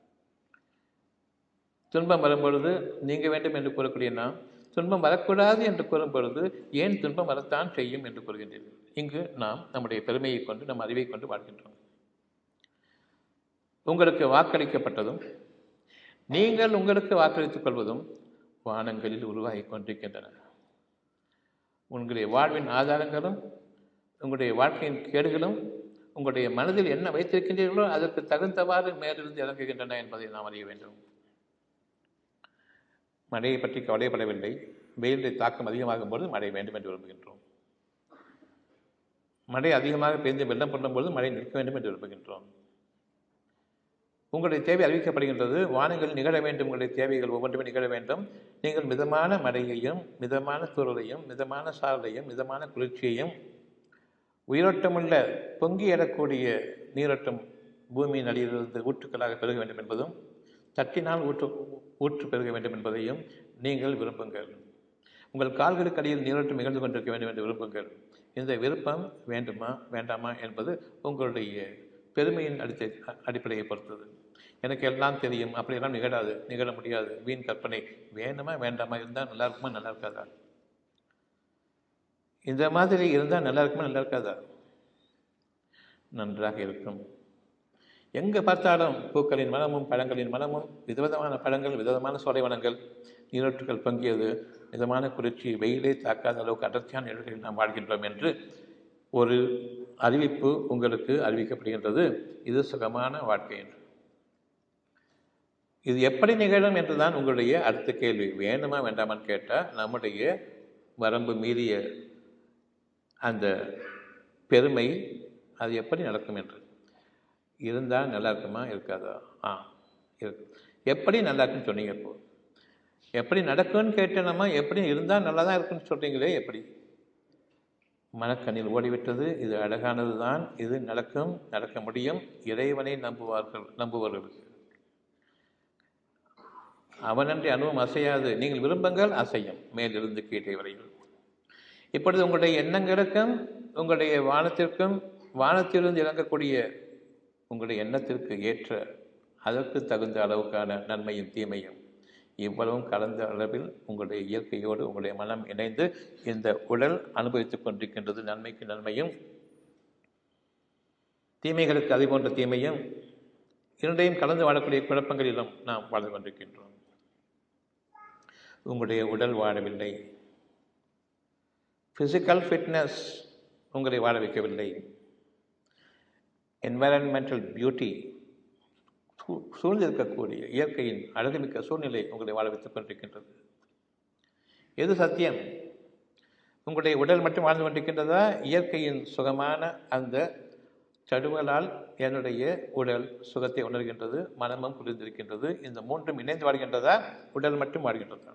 துன்பம் வரும்பொழுது நீங்க வேண்டும் என்று கூறக்கூடிய நாம் துன்பம் வரக்கூடாது என்று கூறும் பொழுது ஏன் துன்பம் வரத்தான் செய்யும் என்று கூறுகின்றீர்கள் இங்கு நாம் நம்முடைய பெருமையை கொண்டு நம் அறிவை கொண்டு வாழ்கின்றோம் உங்களுக்கு வாக்களிக்கப்பட்டதும் நீங்கள் உங்களுக்கு வாக்களித்துக் கொள்வதும் வானங்களில் உருவாகி கொண்டிருக்கின்றன உங்களுடைய வாழ்வின் ஆதாரங்களும் உங்களுடைய வாழ்க்கையின் கேடுகளும் உங்களுடைய மனதில் என்ன வைத்திருக்கின்றீர்களோ அதற்கு தகுந்தவாறு மேலிருந்து இறங்குகின்றன என்பதை நாம் அறிய வேண்டும் மழையை பற்றி கவலைப்படவில்லை வெயிலுடைய தாக்கம் அதிகமாகும் பொழுது மழை வேண்டும் என்று விரும்புகின்றோம் மழை அதிகமாக பெய்து வெள்ளம் பண்ணும் பொழுது மழை நிற்க வேண்டும் என்று விரும்புகின்றோம் உங்களுடைய தேவை அறிவிக்கப்படுகின்றது வானங்கள் நிகழ வேண்டும் உங்களுடைய தேவைகள் ஒவ்வொன்றுமே நிகழ வேண்டும் நீங்கள் மிதமான மழையையும் மிதமான தூரலையும் மிதமான சாரலையும் மிதமான குளிர்ச்சியையும் உயிரோட்டமுள்ள பொங்கி எழக்கூடிய நீரோட்டம் பூமியின் அடியிலிருந்து ஊற்றுக்களாக பெருக வேண்டும் என்பதும் தட்டினால் ஊற்று ஊற்று பெருக வேண்டும் என்பதையும் நீங்கள் விரும்புங்கள் உங்கள் கால்களுக்கு அடியில் நீரோட்டம் நிகழ்ந்து கொண்டிருக்க வேண்டும் என்று விரும்புங்கள் இந்த விருப்பம் வேண்டுமா வேண்டாமா என்பது உங்களுடைய பெருமையின் அடித்த அடிப்படையை பொறுத்தது எனக்கு எல்லாம் தெரியும் அப்படியெல்லாம் நிகழாது நிகழ முடியாது வீண் கற்பனை வேண்டுமா வேண்டாமா இருந்தால் நல்லா இருக்குமா நல்லா இருக்காதா இந்த மாதிரி இருந்தால் நல்லா இருக்குமா நல்லா இருக்காதா நன்றாக இருக்கும் எங்கே பார்த்தாலும் பூக்களின் மனமும் பழங்களின் மனமும் விதவிதமான பழங்கள் விதவிதமான சோலைவனங்கள் நீரோட்டுகள் பங்கியது மிதமான குளிர்ச்சி வெயிலே தாக்காத அளவுக்கு அடர்த்தியான இடங்களில் நாம் வாழ்கின்றோம் என்று ஒரு அறிவிப்பு உங்களுக்கு அறிவிக்கப்படுகின்றது இது சுகமான வாழ்க்கை என்று இது எப்படி நிகழும் என்றுதான் உங்களுடைய அடுத்த கேள்வி வேண்டுமா வேண்டாமான்னு கேட்டால் நம்முடைய வரம்பு மீறிய அந்த பெருமை அது எப்படி நடக்கும் என்று இருந்தால் நல்லா இருக்குமா இருக்காதா ஆ இருக்கு எப்படி நல்லா இருக்குன்னு சொன்னீங்க இப்போ எப்படி நடக்கும்னு கேட்டேனம்மா எப்படி இருந்தால் நல்லா தான் இருக்குன்னு சொல்கிறீங்களே எப்படி மனக்கண்ணில் ஓடிவிட்டது இது அழகானது தான் இது நடக்கும் நடக்க முடியும் இறைவனை நம்புவார்கள் நம்புபவர்களுக்கு அவனன்றி அனுபவம் அசையாது நீங்கள் விரும்புங்கள் அசையும் மேலிருந்து கீழே வரையில் இப்பொழுது உங்களுடைய எண்ணங்களுக்கும் உங்களுடைய வானத்திற்கும் வானத்திலிருந்து இறங்கக்கூடிய உங்களுடைய எண்ணத்திற்கு ஏற்ற அதற்கு தகுந்த அளவுக்கான நன்மையும் தீமையும் இவ்வளவும் கலந்த அளவில் உங்களுடைய இயற்கையோடு உங்களுடைய மனம் இணைந்து இந்த உடல் அனுபவித்துக் கொண்டிருக்கின்றது நன்மைக்கு நன்மையும் தீமைகளுக்கு அது போன்ற தீமையும் இரண்டையும் கலந்து வாழக்கூடிய குழப்பங்களிலும் நாம் வாழ்ந்து கொண்டிருக்கின்றோம் உங்களுடைய உடல் வாழவில்லை பிசிக்கல் ஃபிட்னஸ் உங்களை வாழ வைக்கவில்லை என்வைரன்மெண்டல் பியூட்டி சூழ்ந்திருக்கக்கூடிய இயற்கையின் அழகுமிக்க சூழ்நிலை உங்களை வாழ வைத்துக் கொண்டிருக்கின்றது எது சத்தியம் உங்களுடைய உடல் மட்டும் வாழ்ந்து கொண்டிருக்கின்றதா இயற்கையின் சுகமான அந்த தடுவலால் என்னுடைய உடல் சுகத்தை உணர்கின்றது மனமும் புரிந்திருக்கின்றது இந்த மூன்றும் இணைந்து வாழ்கின்றதா உடல் மட்டும் வாழ்கின்றதா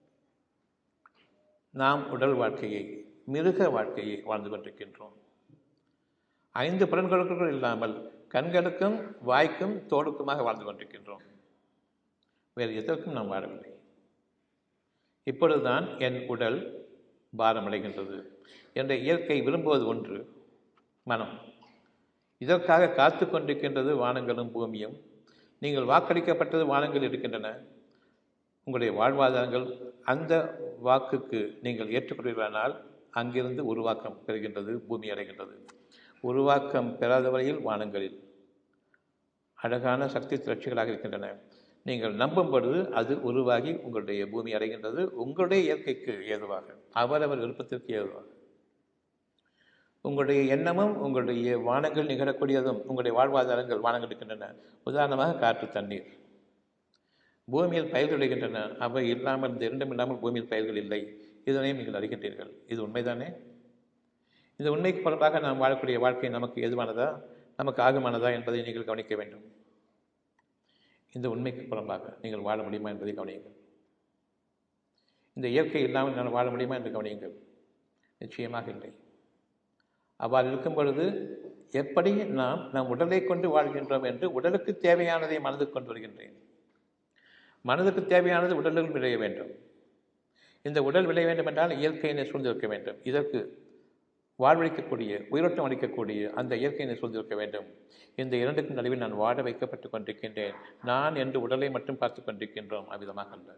நாம் உடல் வாழ்க்கையை மிருக வாழ்க்கையை வாழ்ந்து கொண்டிருக்கின்றோம் ஐந்து புலன்களுக்குள் இல்லாமல் கண்களுக்கும் வாய்க்கும் தோளுக்குமாக வாழ்ந்து கொண்டிருக்கின்றோம் வேறு எதற்கும் நாம் வாழவில்லை இப்பொழுதுதான் என் உடல் பாரமடைகின்றது என்ற இயற்கை விரும்புவது ஒன்று மனம் இதற்காக காத்து கொண்டிருக்கின்றது வானங்களும் பூமியும் நீங்கள் வாக்களிக்கப்பட்டது வானங்கள் இருக்கின்றன உங்களுடைய வாழ்வாதாரங்கள் அந்த வாக்குக்கு நீங்கள் ஏற்றுக்கொள்வீர்களானால் அங்கிருந்து உருவாக்கம் பெறுகின்றது பூமி அடைகின்றது உருவாக்கம் பெறாத வரையில் வானங்களில் அழகான சக்தி திரட்சிகளாக இருக்கின்றன நீங்கள் நம்பும் பொழுது அது உருவாகி உங்களுடைய பூமி அடைகின்றது உங்களுடைய இயற்கைக்கு ஏதுவாக அவரவர் விருப்பத்திற்கு ஏதுவாக உங்களுடைய எண்ணமும் உங்களுடைய வானங்கள் நிகழக்கூடியதும் உங்களுடைய வாழ்வாதாரங்கள் வானங்கள் இருக்கின்றன உதாரணமாக காற்று தண்ணீர் பூமியில் பயிர்கள் விளைகின்றன அவை இல்லாமல் இந்த இரண்டும் இல்லாமல் பூமியில் பயிர்கள் இல்லை இதனையும் நீங்கள் அறிகின்றீர்கள் இது உண்மைதானே இந்த உண்மைக்கு புறம்பாக நாம் வாழக்கூடிய வாழ்க்கை நமக்கு எதுவானதா நமக்கு ஆகுமானதா என்பதை நீங்கள் கவனிக்க வேண்டும் இந்த உண்மைக்கு புறம்பாக நீங்கள் வாழ முடியுமா என்பதை கவனியுங்கள் இந்த இயற்கை இல்லாமல் நான் வாழ முடியுமா என்று கவனியுங்கள் நிச்சயமாக இல்லை அவ்வாறு இருக்கும் பொழுது எப்படி நாம் நம் உடலை கொண்டு வாழ்கின்றோம் என்று உடலுக்கு தேவையானதை மனதுக்கு கொண்டு வருகின்றேன் மனதுக்கு தேவையானது உடலில் விளைய வேண்டும் இந்த உடல் விளைய வேண்டும் என்றால் இயற்கையினை சூழ்ந்திருக்க வேண்டும் இதற்கு வாழ்வழிக்கக்கூடிய உயிரோட்டம் அளிக்கக்கூடிய அந்த இயற்கையினை சூழ்ந்திருக்க வேண்டும் இந்த இரண்டுக்கும் நடுவில் நான் வாழ வைக்கப்பட்டுக் கொண்டிருக்கின்றேன் நான் என்று உடலை மட்டும் பார்த்து கொண்டிருக்கின்றோம் அவ்விதமாக அல்ல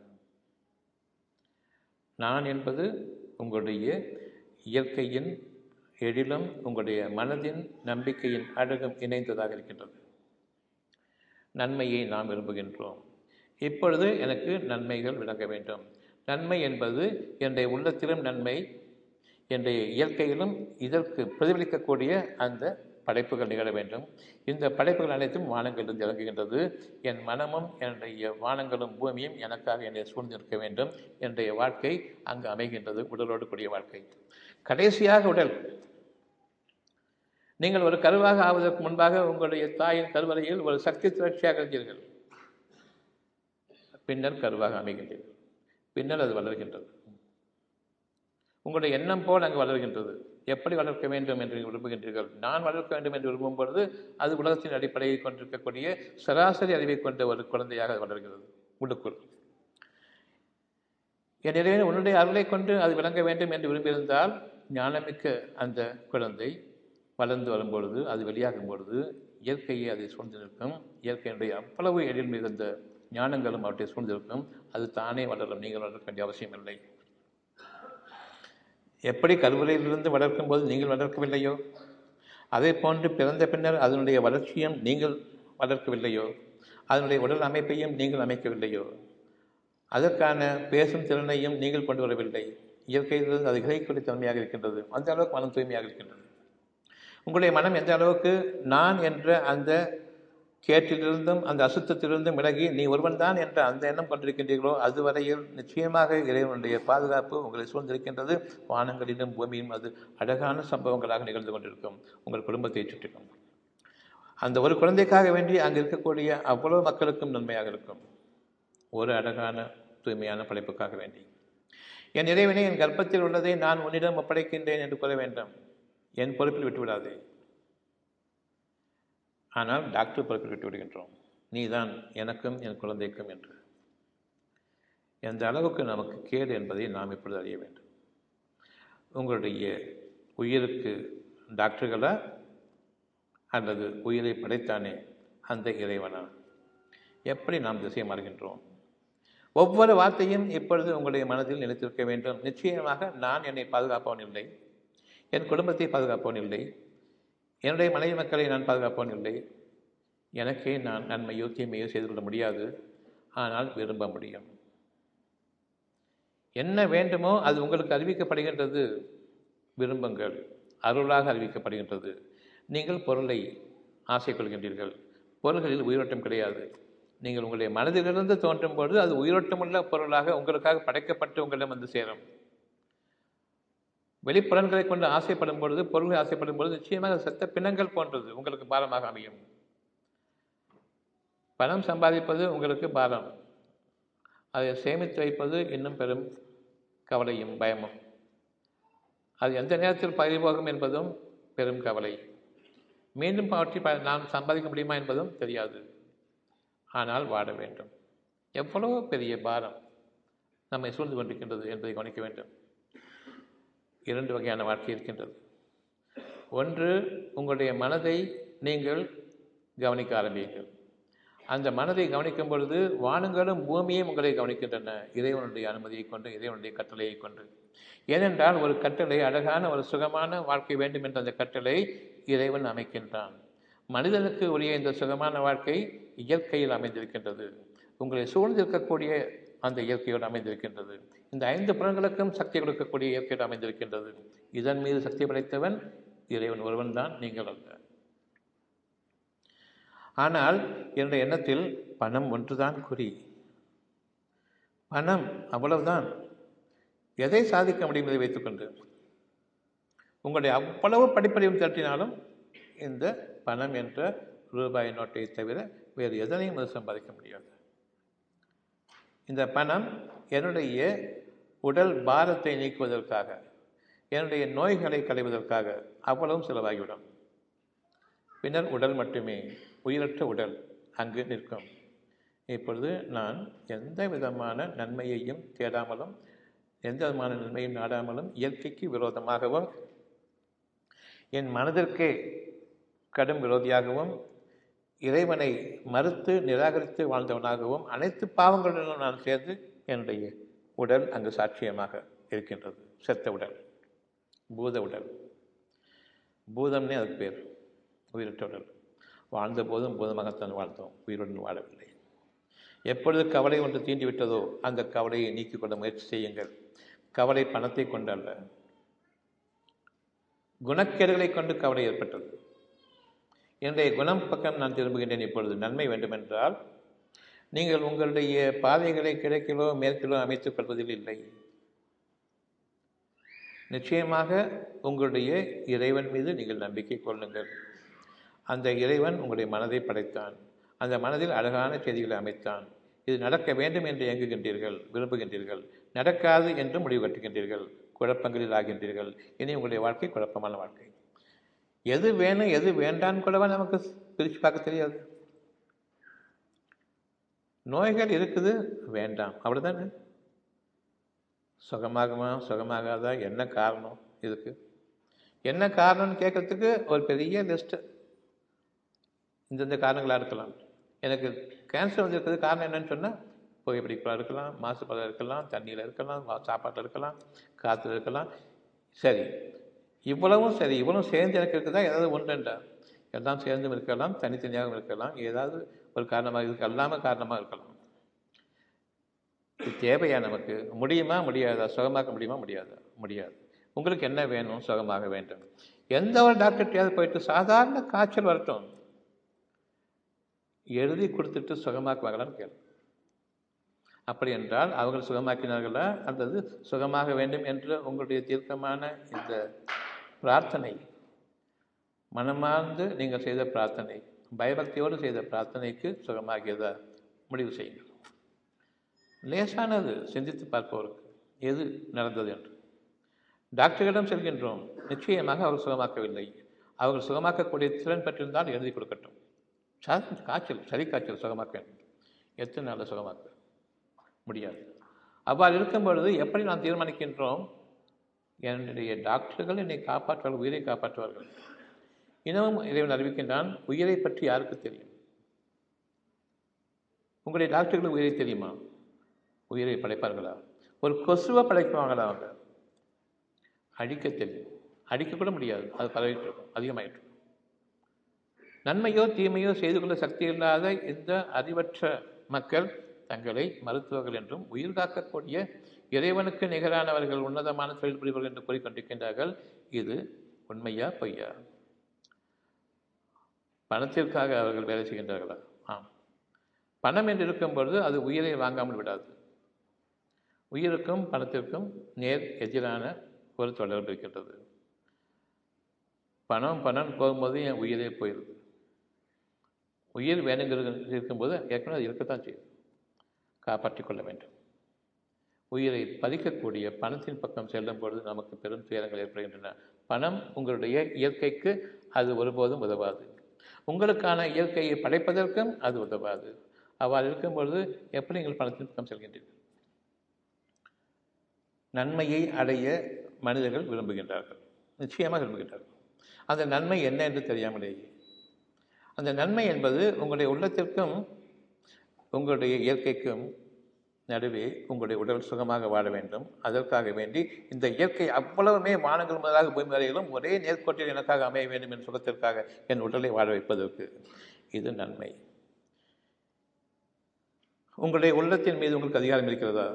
நான் என்பது உங்களுடைய இயற்கையின் எழிலும் உங்களுடைய மனதின் நம்பிக்கையின் அழகும் இணைந்ததாக இருக்கின்றது நன்மையை நாம் விரும்புகின்றோம் இப்பொழுது எனக்கு நன்மைகள் விளங்க வேண்டும் நன்மை என்பது என்னுடைய உள்ளத்திலும் நன்மை என்னுடைய இயற்கையிலும் இதற்கு பிரதிபலிக்கக்கூடிய அந்த படைப்புகள் நிகழ வேண்டும் இந்த படைப்புகள் அனைத்தும் வானங்களிலிருந்து இறங்குகின்றது என் மனமும் என்னுடைய வானங்களும் பூமியும் எனக்காக என்னை சூழ்ந்திருக்க வேண்டும் என்னுடைய வாழ்க்கை அங்கு அமைகின்றது உடலோடு கூடிய வாழ்க்கை கடைசியாக உடல் நீங்கள் ஒரு கருவாக ஆவதற்கு முன்பாக உங்களுடைய தாயின் கருவறையில் ஒரு சக்தி திரட்சியாக இருந்தீர்கள் பின்னர் கருவாக அமைகின்றீர்கள் பின்னர் அது வளர்கின்றது உங்களுடைய எண்ணம் போல் அங்கு வளர்கின்றது எப்படி வளர்க்க வேண்டும் என்று விரும்புகின்றீர்கள் நான் வளர்க்க வேண்டும் என்று விரும்பும் பொழுது அது உலகத்தின் அடிப்படையை கொண்டிருக்கக்கூடிய சராசரி அறிவை கொண்ட ஒரு குழந்தையாக வளர்கிறது உள்ளுக்குள் என் இறைவன் உன்னுடைய அருளை கொண்டு அது விளங்க வேண்டும் என்று விரும்பியிருந்தால் ஞானமிக்க அந்த குழந்தை வளர்ந்து வரும்பொழுது அது வெளியாகும் பொழுது இயற்கையை அதை சூழ்ந்து நிற்கும் இயற்கையினுடைய அவ்வளவு எழில் மிகுந்த ஞானங்களும் அவற்றை சூழ்ந்திருக்கும் அது தானே வளரும் நீங்கள் வளர்க்க வேண்டிய அவசியம் இல்லை எப்படி கருவறையிலிருந்து வளர்க்கும் போது நீங்கள் வளர்க்கவில்லையோ அதே போன்று பிறந்த பின்னர் அதனுடைய வளர்ச்சியும் நீங்கள் வளர்க்கவில்லையோ அதனுடைய உடல் அமைப்பையும் நீங்கள் அமைக்கவில்லையோ அதற்கான பேசும் திறனையும் நீங்கள் கொண்டு வரவில்லை இயற்கையிலிருந்து அது கிரகிக்கூடிய தன்மையாக இருக்கின்றது அந்த அளவுக்கு மனம் தூய்மையாக இருக்கின்றது உங்களுடைய மனம் எந்த அளவுக்கு நான் என்ற அந்த கேட்டிலிருந்தும் அந்த அசுத்தத்திலிருந்தும் விலகி நீ ஒருவன் தான் என்ற அந்த எண்ணம் கொண்டிருக்கின்றீர்களோ அதுவரையில் நிச்சயமாக இறைவனுடைய பாதுகாப்பு உங்களை சூழ்ந்திருக்கின்றது வானங்களிலும் பூமியும் அது அழகான சம்பவங்களாக நிகழ்ந்து கொண்டிருக்கும் உங்கள் குடும்பத்தை சுற்றிலும் அந்த ஒரு குழந்தைக்காக வேண்டி அங்கு இருக்கக்கூடிய அவ்வளவு மக்களுக்கும் நன்மையாக இருக்கும் ஒரு அழகான தூய்மையான படைப்புக்காக வேண்டி என் இறைவனை என் கர்ப்பத்தில் உள்ளதை நான் உன்னிடம் ஒப்படைக்கின்றேன் என்று கூற வேண்டும் என் பொறுப்பில் விட்டுவிடாதே ஆனால் டாக்டர் பொறுப்பில் விட்டு விடுகின்றோம் நீதான் எனக்கும் என் குழந்தைக்கும் என்று எந்த அளவுக்கு நமக்கு கேடு என்பதை நாம் இப்பொழுது அறிய வேண்டும் உங்களுடைய உயிருக்கு டாக்டர்களா அல்லது உயிரை படைத்தானே அந்த இறைவனா எப்படி நாம் திசை மாறுகின்றோம் ஒவ்வொரு வார்த்தையும் இப்பொழுது உங்களுடைய மனதில் நிலைத்திருக்க வேண்டும் நிச்சயமாக நான் என்னை பாதுகாப்பவன் இல்லை என் குடும்பத்தை பாதுகாப்பவன் இல்லை என்னுடைய மனைவி மக்களை நான் பாதுகாப்பவன் இல்லை எனக்கே நான் நன்மையோ தீமையோ செய்து கொள்ள முடியாது ஆனால் விரும்ப முடியும் என்ன வேண்டுமோ அது உங்களுக்கு அறிவிக்கப்படுகின்றது விரும்புங்கள் அருளாக அறிவிக்கப்படுகின்றது நீங்கள் பொருளை ஆசை கொள்கின்றீர்கள் பொருள்களில் உயிரோட்டம் கிடையாது நீங்கள் உங்களுடைய மனதிலிருந்து தோன்றும் பொழுது அது உயிரோட்டமுள்ள பொருளாக உங்களுக்காக படைக்கப்பட்டு உங்களிடம் வந்து சேரும் வெளிப்புறன்களை கொண்டு ஆசைப்படும் பொழுது பொருள்களை ஆசைப்படும் பொழுது நிச்சயமாக செத்த பிணங்கள் போன்றது உங்களுக்கு பாரமாக அமையும் பணம் சம்பாதிப்பது உங்களுக்கு பாரம் அதை சேமித்து வைப்பது இன்னும் பெரும் கவலையும் பயமும் அது எந்த நேரத்தில் பறிபோகும் என்பதும் பெரும் கவலை மீண்டும் அவற்றை ப நாம் சம்பாதிக்க முடியுமா என்பதும் தெரியாது ஆனால் வாட வேண்டும் எவ்வளவு பெரிய பாரம் நம்மை சூழ்ந்து கொண்டிருக்கின்றது என்பதை கவனிக்க வேண்டும் இரண்டு வகையான வாழ்க்கை இருக்கின்றது ஒன்று உங்களுடைய மனதை நீங்கள் கவனிக்க ஆரம்பியுங்கள் அந்த மனதை கவனிக்கும் பொழுது வானங்களும் பூமியும் உங்களை கவனிக்கின்றன இறைவனுடைய அனுமதியை கொண்டு இறைவனுடைய கட்டளையை கொண்டு ஏனென்றால் ஒரு கட்டளை அழகான ஒரு சுகமான வாழ்க்கை வேண்டும் என்ற அந்த கட்டளை இறைவன் அமைக்கின்றான் மனிதனுக்கு உரிய இந்த சுகமான வாழ்க்கை இயற்கையில் அமைந்திருக்கின்றது உங்களை சூழ்ந்திருக்கக்கூடிய அந்த இயற்கையோடு அமைந்திருக்கின்றது இந்த ஐந்து புலன்களுக்கும் சக்தி கொடுக்கக்கூடிய இயற்கையோடு அமைந்திருக்கின்றது இதன் மீது சக்தி படைத்தவன் இறைவன் ஒருவன் தான் நீங்கள் அல்ல ஆனால் என்னுடைய எண்ணத்தில் பணம் ஒன்றுதான் குறி பணம் அவ்வளவுதான் எதை சாதிக்க முடியும் என்பதை வைத்துக்கொண்டு உங்களுடைய அவ்வளவு படிப்படியும் திரட்டினாலும் இந்த பணம் என்ற ரூபாய் நோட்டை தவிர வேறு எதனையும் அது சம்பாதிக்க முடியாது இந்த பணம் என்னுடைய உடல் பாரத்தை நீக்குவதற்காக என்னுடைய நோய்களை களைவதற்காக அவ்வளவும் செலவாகிவிடும் பின்னர் உடல் மட்டுமே உயிரற்ற உடல் அங்கு நிற்கும் இப்பொழுது நான் எந்த விதமான நன்மையையும் தேடாமலும் எந்த விதமான நன்மையும் நாடாமலும் இயற்கைக்கு விரோதமாகவும் என் மனதிற்கே கடும் விரோதியாகவும் இறைவனை மறுத்து நிராகரித்து வாழ்ந்தவனாகவும் அனைத்து பாவங்களுடனும் நான் சேர்ந்து என்னுடைய உடல் அங்கு சாட்சியமாக இருக்கின்றது செத்த உடல் பூத உடல் பூதம்னே அதுக்கு பேர் உயிரற்ற உடல் வாழ்ந்த போதும் பூதமாகத்தான் வாழ்ந்தோம் உயிருடன் வாழவில்லை எப்பொழுது கவலை ஒன்று தீண்டிவிட்டதோ அந்த கவலையை நீக்கிக் கொள்ள முயற்சி செய்யுங்கள் கவலை பணத்தை கொண்டு அல்ல குணக்கேடுகளை கொண்டு கவலை ஏற்பட்டது என்னுடைய குணம் பக்கம் நான் திரும்புகின்றேன் இப்பொழுது நன்மை வேண்டுமென்றால் நீங்கள் உங்களுடைய பாதைகளை கிழக்கிலோ மேற்கிலோ அமைத்துக் கொள்வதில் இல்லை நிச்சயமாக உங்களுடைய இறைவன் மீது நீங்கள் நம்பிக்கை கொள்ளுங்கள் அந்த இறைவன் உங்களுடைய மனதை படைத்தான் அந்த மனதில் அழகான செய்திகளை அமைத்தான் இது நடக்க வேண்டும் என்று இயங்குகின்றீர்கள் விரும்புகின்றீர்கள் நடக்காது என்று முடிவு கட்டுகின்றீர்கள் குழப்பங்களில் ஆகின்றீர்கள் இனி உங்களுடைய வாழ்க்கை குழப்பமான வாழ்க்கை எது வேணும் எது வேண்டான்னு கூடவா நமக்கு பிரித்து பார்க்க தெரியாது நோய்கள் இருக்குது வேண்டாம் அவ்வளோதானே சுகமாகுமா சுகமாகாதா என்ன காரணம் இதுக்கு என்ன காரணம்னு கேட்கறதுக்கு ஒரு பெரிய லிஸ்ட்டு இந்தந்த காரணங்களாக இருக்கலாம் எனக்கு கேன்சர் வந்திருக்கிறது காரணம் என்னன்னு சொன்னால் புகைப்பிடிப்பாக இருக்கலாம் மாசுபாடாக இருக்கலாம் தண்ணியில் இருக்கலாம் சாப்பாட்டில் இருக்கலாம் காற்றுல இருக்கலாம் சரி இவ்வளவும் சரி இவ்வளவும் சேர்ந்து எனக்கு இருக்குதா ஏதாவது ஒன்றுண்டா எல்லாம் சேர்ந்தும் இருக்கலாம் தனித்தனியாகவும் இருக்கலாம் ஏதாவது ஒரு காரணமாக இதுக்கு அல்லாமல் காரணமாக இருக்கலாம் இது தேவையா நமக்கு முடியுமா முடியாதா சுகமாக்க முடியுமா முடியாதா முடியாது உங்களுக்கு என்ன வேணும் சுகமாக வேண்டும் எந்த ஒரு டாக்டர்கிட்டையாவது போயிட்டு சாதாரண காய்ச்சல் வரட்டும் எழுதி கொடுத்துட்டு சுகமாக்குவாங்களான்னு கேளு அப்படி என்றால் அவர்கள் சுகமாக்கினார்களா அல்லது சுகமாக வேண்டும் என்ற உங்களுடைய தீர்க்கமான இந்த பிரார்த்தனை மனமார்ந்து நீங்கள் செய்த பிரார்த்தனை பயபக்தியோடு செய்த பிரார்த்தனைக்கு சுகமாகியதா முடிவு செய்யுங்கள் லேசானது சிந்தித்து பார்ப்பவருக்கு எது நடந்தது என்று டாக்டர்களிடம் செல்கின்றோம் நிச்சயமாக அவர் சுகமாக்கவில்லை அவர்கள் சுகமாக்கக்கூடிய திறன் பெற்றிருந்தால் எழுதி கொடுக்கட்டும் சா- காய்ச்சல் சரி காய்ச்சல் சுகமாக்க வேண்டும் எத்தனை நாளில் சுகமாக்க முடியாது அவ்வாறு இருக்கும் பொழுது எப்படி நாம் தீர்மானிக்கின்றோம் என்னுடைய டாக்டர்கள் என்னை காப்பாற்றுவார்கள் உயிரை காப்பாற்றுவார்கள் இன்னமும் இறைவன் அறிவிக்கின்றான் உயிரை பற்றி யாருக்கு தெரியும் உங்களுடைய டாக்டர்களுக்கு உயிரை தெரியுமா உயிரை படைப்பார்களா ஒரு கொசுவை படைப்பாங்களா அவங்க அழிக்க தெரியும் அழிக்க கூட முடியாது அது பரவிட்டு இருக்கும் அதிகமாயிட்டு இருக்கும் நன்மையோ தீமையோ செய்து கொள்ள சக்தி இல்லாத இந்த அறிவற்ற மக்கள் தங்களை மருத்துவர்கள் என்றும் உயிர் காக்கக்கூடிய இறைவனுக்கு நிகரானவர்கள் உன்னதமான தொழில் புரிவர்கள் என்று கூறிக்கொண்டிருக்கின்றார்கள் இது உண்மையா பொய்யா பணத்திற்காக அவர்கள் வேலை செய்கின்றார்களா ஆம் பணம் என்று இருக்கும் பொழுது அது உயிரை வாங்காமல் விடாது உயிருக்கும் பணத்திற்கும் நேர் எதிரான ஒரு தொடர்பு இருக்கின்றது பணம் பணம் போகும்போது என் உயிரே போயிடுது உயிர் வேணுங்கிறது இருக்கும்போது ஏற்கனவே அது இருக்கத்தான் செய்யுது காப்பாற்றிக் கொள்ள வேண்டும் உயிரை பறிக்கக்கூடிய பணத்தின் பக்கம் செல்லும் பொழுது நமக்கு பெரும் துயரங்கள் ஏற்படுகின்றன பணம் உங்களுடைய இயற்கைக்கு அது ஒருபோதும் உதவாது உங்களுக்கான இயற்கையை படைப்பதற்கும் அது உதவாது அவ்வாறு இருக்கும் பொழுது எப்படி நீங்கள் பணத்தின் பக்கம் செல்கின்றீர்கள் நன்மையை அடைய மனிதர்கள் விரும்புகின்றார்கள் நிச்சயமாக விரும்புகின்றார்கள் அந்த நன்மை என்ன என்று தெரியாமலேயே அந்த நன்மை என்பது உங்களுடைய உள்ளத்திற்கும் உங்களுடைய இயற்கைக்கும் நடுவே உங்களுடைய உடல் சுகமாக வாழ வேண்டும் அதற்காக வேண்டி இந்த இயற்கை அவ்வளவுமே வானங்கள் முதலாக பூமி வரையிலும் ஒரே நேர்கோட்டில் எனக்காக அமைய வேண்டும் என்ற சுகத்திற்காக என் உடலை வாழ வைப்பதற்கு இது நன்மை உங்களுடைய உள்ளத்தின் மீது உங்களுக்கு அதிகாரம் இருக்கிறதா